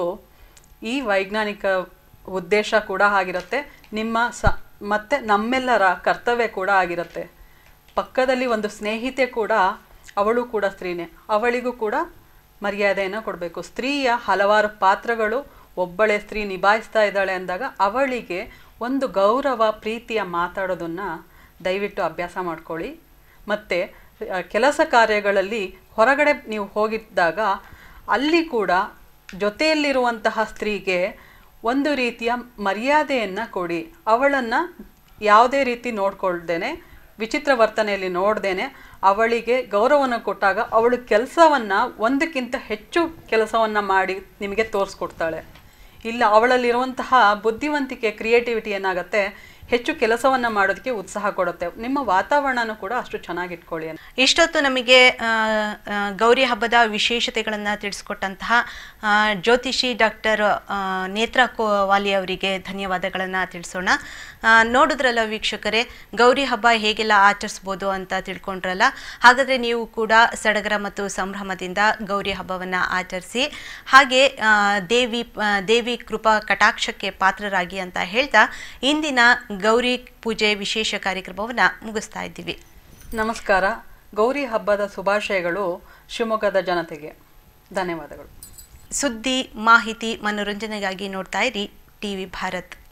ಈ ವೈಜ್ಞಾನಿಕ ಉದ್ದೇಶ ಕೂಡ ಆಗಿರುತ್ತೆ ನಿಮ್ಮ ಸ ಮತ್ತು ನಮ್ಮೆಲ್ಲರ ಕರ್ತವ್ಯ ಕೂಡ ಆಗಿರುತ್ತೆ ಪಕ್ಕದಲ್ಲಿ ಒಂದು ಸ್ನೇಹಿತೆ ಕೂಡ ಅವಳು ಕೂಡ ಸ್ತ್ರೀನೇ ಅವಳಿಗೂ ಕೂಡ ಮರ್ಯಾದೆಯನ್ನು ಕೊಡಬೇಕು ಸ್ತ್ರೀಯ ಹಲವಾರು ಪಾತ್ರಗಳು ಒಬ್ಬಳೆ ಸ್ತ್ರೀ ನಿಭಾಯಿಸ್ತಾ ಇದ್ದಾಳೆ ಅಂದಾಗ ಅವಳಿಗೆ ಒಂದು ಗೌರವ ಪ್ರೀತಿಯ ಮಾತಾಡೋದನ್ನು ದಯವಿಟ್ಟು ಅಭ್ಯಾಸ ಮಾಡ್ಕೊಳ್ಳಿ ಮತ್ತು ಕೆಲಸ ಕಾರ್ಯಗಳಲ್ಲಿ ಹೊರಗಡೆ ನೀವು ಹೋಗಿದ್ದಾಗ ಅಲ್ಲಿ ಕೂಡ ಜೊತೆಯಲ್ಲಿರುವಂತಹ ಸ್ತ್ರೀಗೆ ಒಂದು ರೀತಿಯ ಮರ್ಯಾದೆಯನ್ನು ಕೊಡಿ ಅವಳನ್ನು ಯಾವುದೇ ರೀತಿ ನೋಡ್ಕೊಳ್ದೇನೆ ವಿಚಿತ್ರ ವರ್ತನೆಯಲ್ಲಿ ನೋಡ್ದೇನೆ ಅವಳಿಗೆ ಗೌರವವನ್ನು ಕೊಟ್ಟಾಗ ಅವಳು ಕೆಲಸವನ್ನು ಒಂದಕ್ಕಿಂತ ಹೆಚ್ಚು ಕೆಲಸವನ್ನು ಮಾಡಿ ನಿಮಗೆ ತೋರಿಸ್ಕೊಡ್ತಾಳೆ ಇಲ್ಲ ಅವಳಲ್ಲಿರುವಂತಹ ಬುದ್ಧಿವಂತಿಕೆ ಕ್ರಿಯೇಟಿವಿಟಿ ಏನಾಗುತ್ತೆ ಹೆಚ್ಚು ಕೆಲಸವನ್ನು ಮಾಡೋದಕ್ಕೆ ಉತ್ಸಾಹ ಕೊಡುತ್ತೆ ನಿಮ್ಮ ವಾತಾವರಣನೂ ಕೂಡ ಅಷ್ಟು ಚೆನ್ನಾಗಿಟ್ಕೊಳ್ಳಿ ಅಂತ ಇಷ್ಟೊತ್ತು ನಮಗೆ ಆ, ಆ, ಗೌರಿ ಹಬ್ಬದ ವಿಶೇಷತೆಗಳನ್ನು ತಿಳಿಸ್ಕೊಟ್ಟಂತಹ ಆ, ಜ್ಯೋತಿಷಿ ಡಾಕ್ಟರ್ ನೇತ್ರ ಕೋವಾಲಿ ಅವರಿಗೆ ಧನ್ಯವಾದಗಳನ್ನು ತಿಳಿಸೋಣ ಆ, ನೋಡಿದ್ರಲ್ಲ ವೀಕ್ಷಕರೇ ಗೌರಿ ಹಬ್ಬ ಹೇಗೆಲ್ಲ ಆಚರಿಸ್ಬೋದು ಅಂತ ತಿಳ್ಕೊಂಡ್ರಲ್ಲ ಹಾಗಾದರೆ ನೀವು ಕೂಡ ಸಡಗರ ಮತ್ತು ಸಂಭ್ರಮದಿಂದ ಗೌರಿ ಹಬ್ಬವನ್ನು ಆಚರಿಸಿ ಹಾಗೆ ಆ, ದೇವಿ ಆ, ದೇವಿ ಕೃಪಾ ಕಟಾಕ್ಷಕ್ಕೆ ಪಾತ್ರರಾಗಿ ಅಂತ ಹೇಳ್ತಾ ಇಂದಿನ ಗೌರಿ ಪೂಜೆ ವಿಶೇಷ ಕಾರ್ಯಕ್ರಮವನ್ನು ಮುಗಿಸ್ತಾ ಇದ್ದೀವಿ ನಮಸ್ಕಾರ ಗೌರಿ ಹಬ್ಬದ ಶುಭಾಶಯಗಳು ಶಿವಮೊಗ್ಗದ ಜನತೆಗೆ ಧನ್ಯವಾದಗಳು ಸುದ್ದಿ ಮಾಹಿತಿ ಮನೋರಂಜನೆಗಾಗಿ ನೋಡ್ತಾ ಇರಿ ಟಿವಿ ಭಾರತ್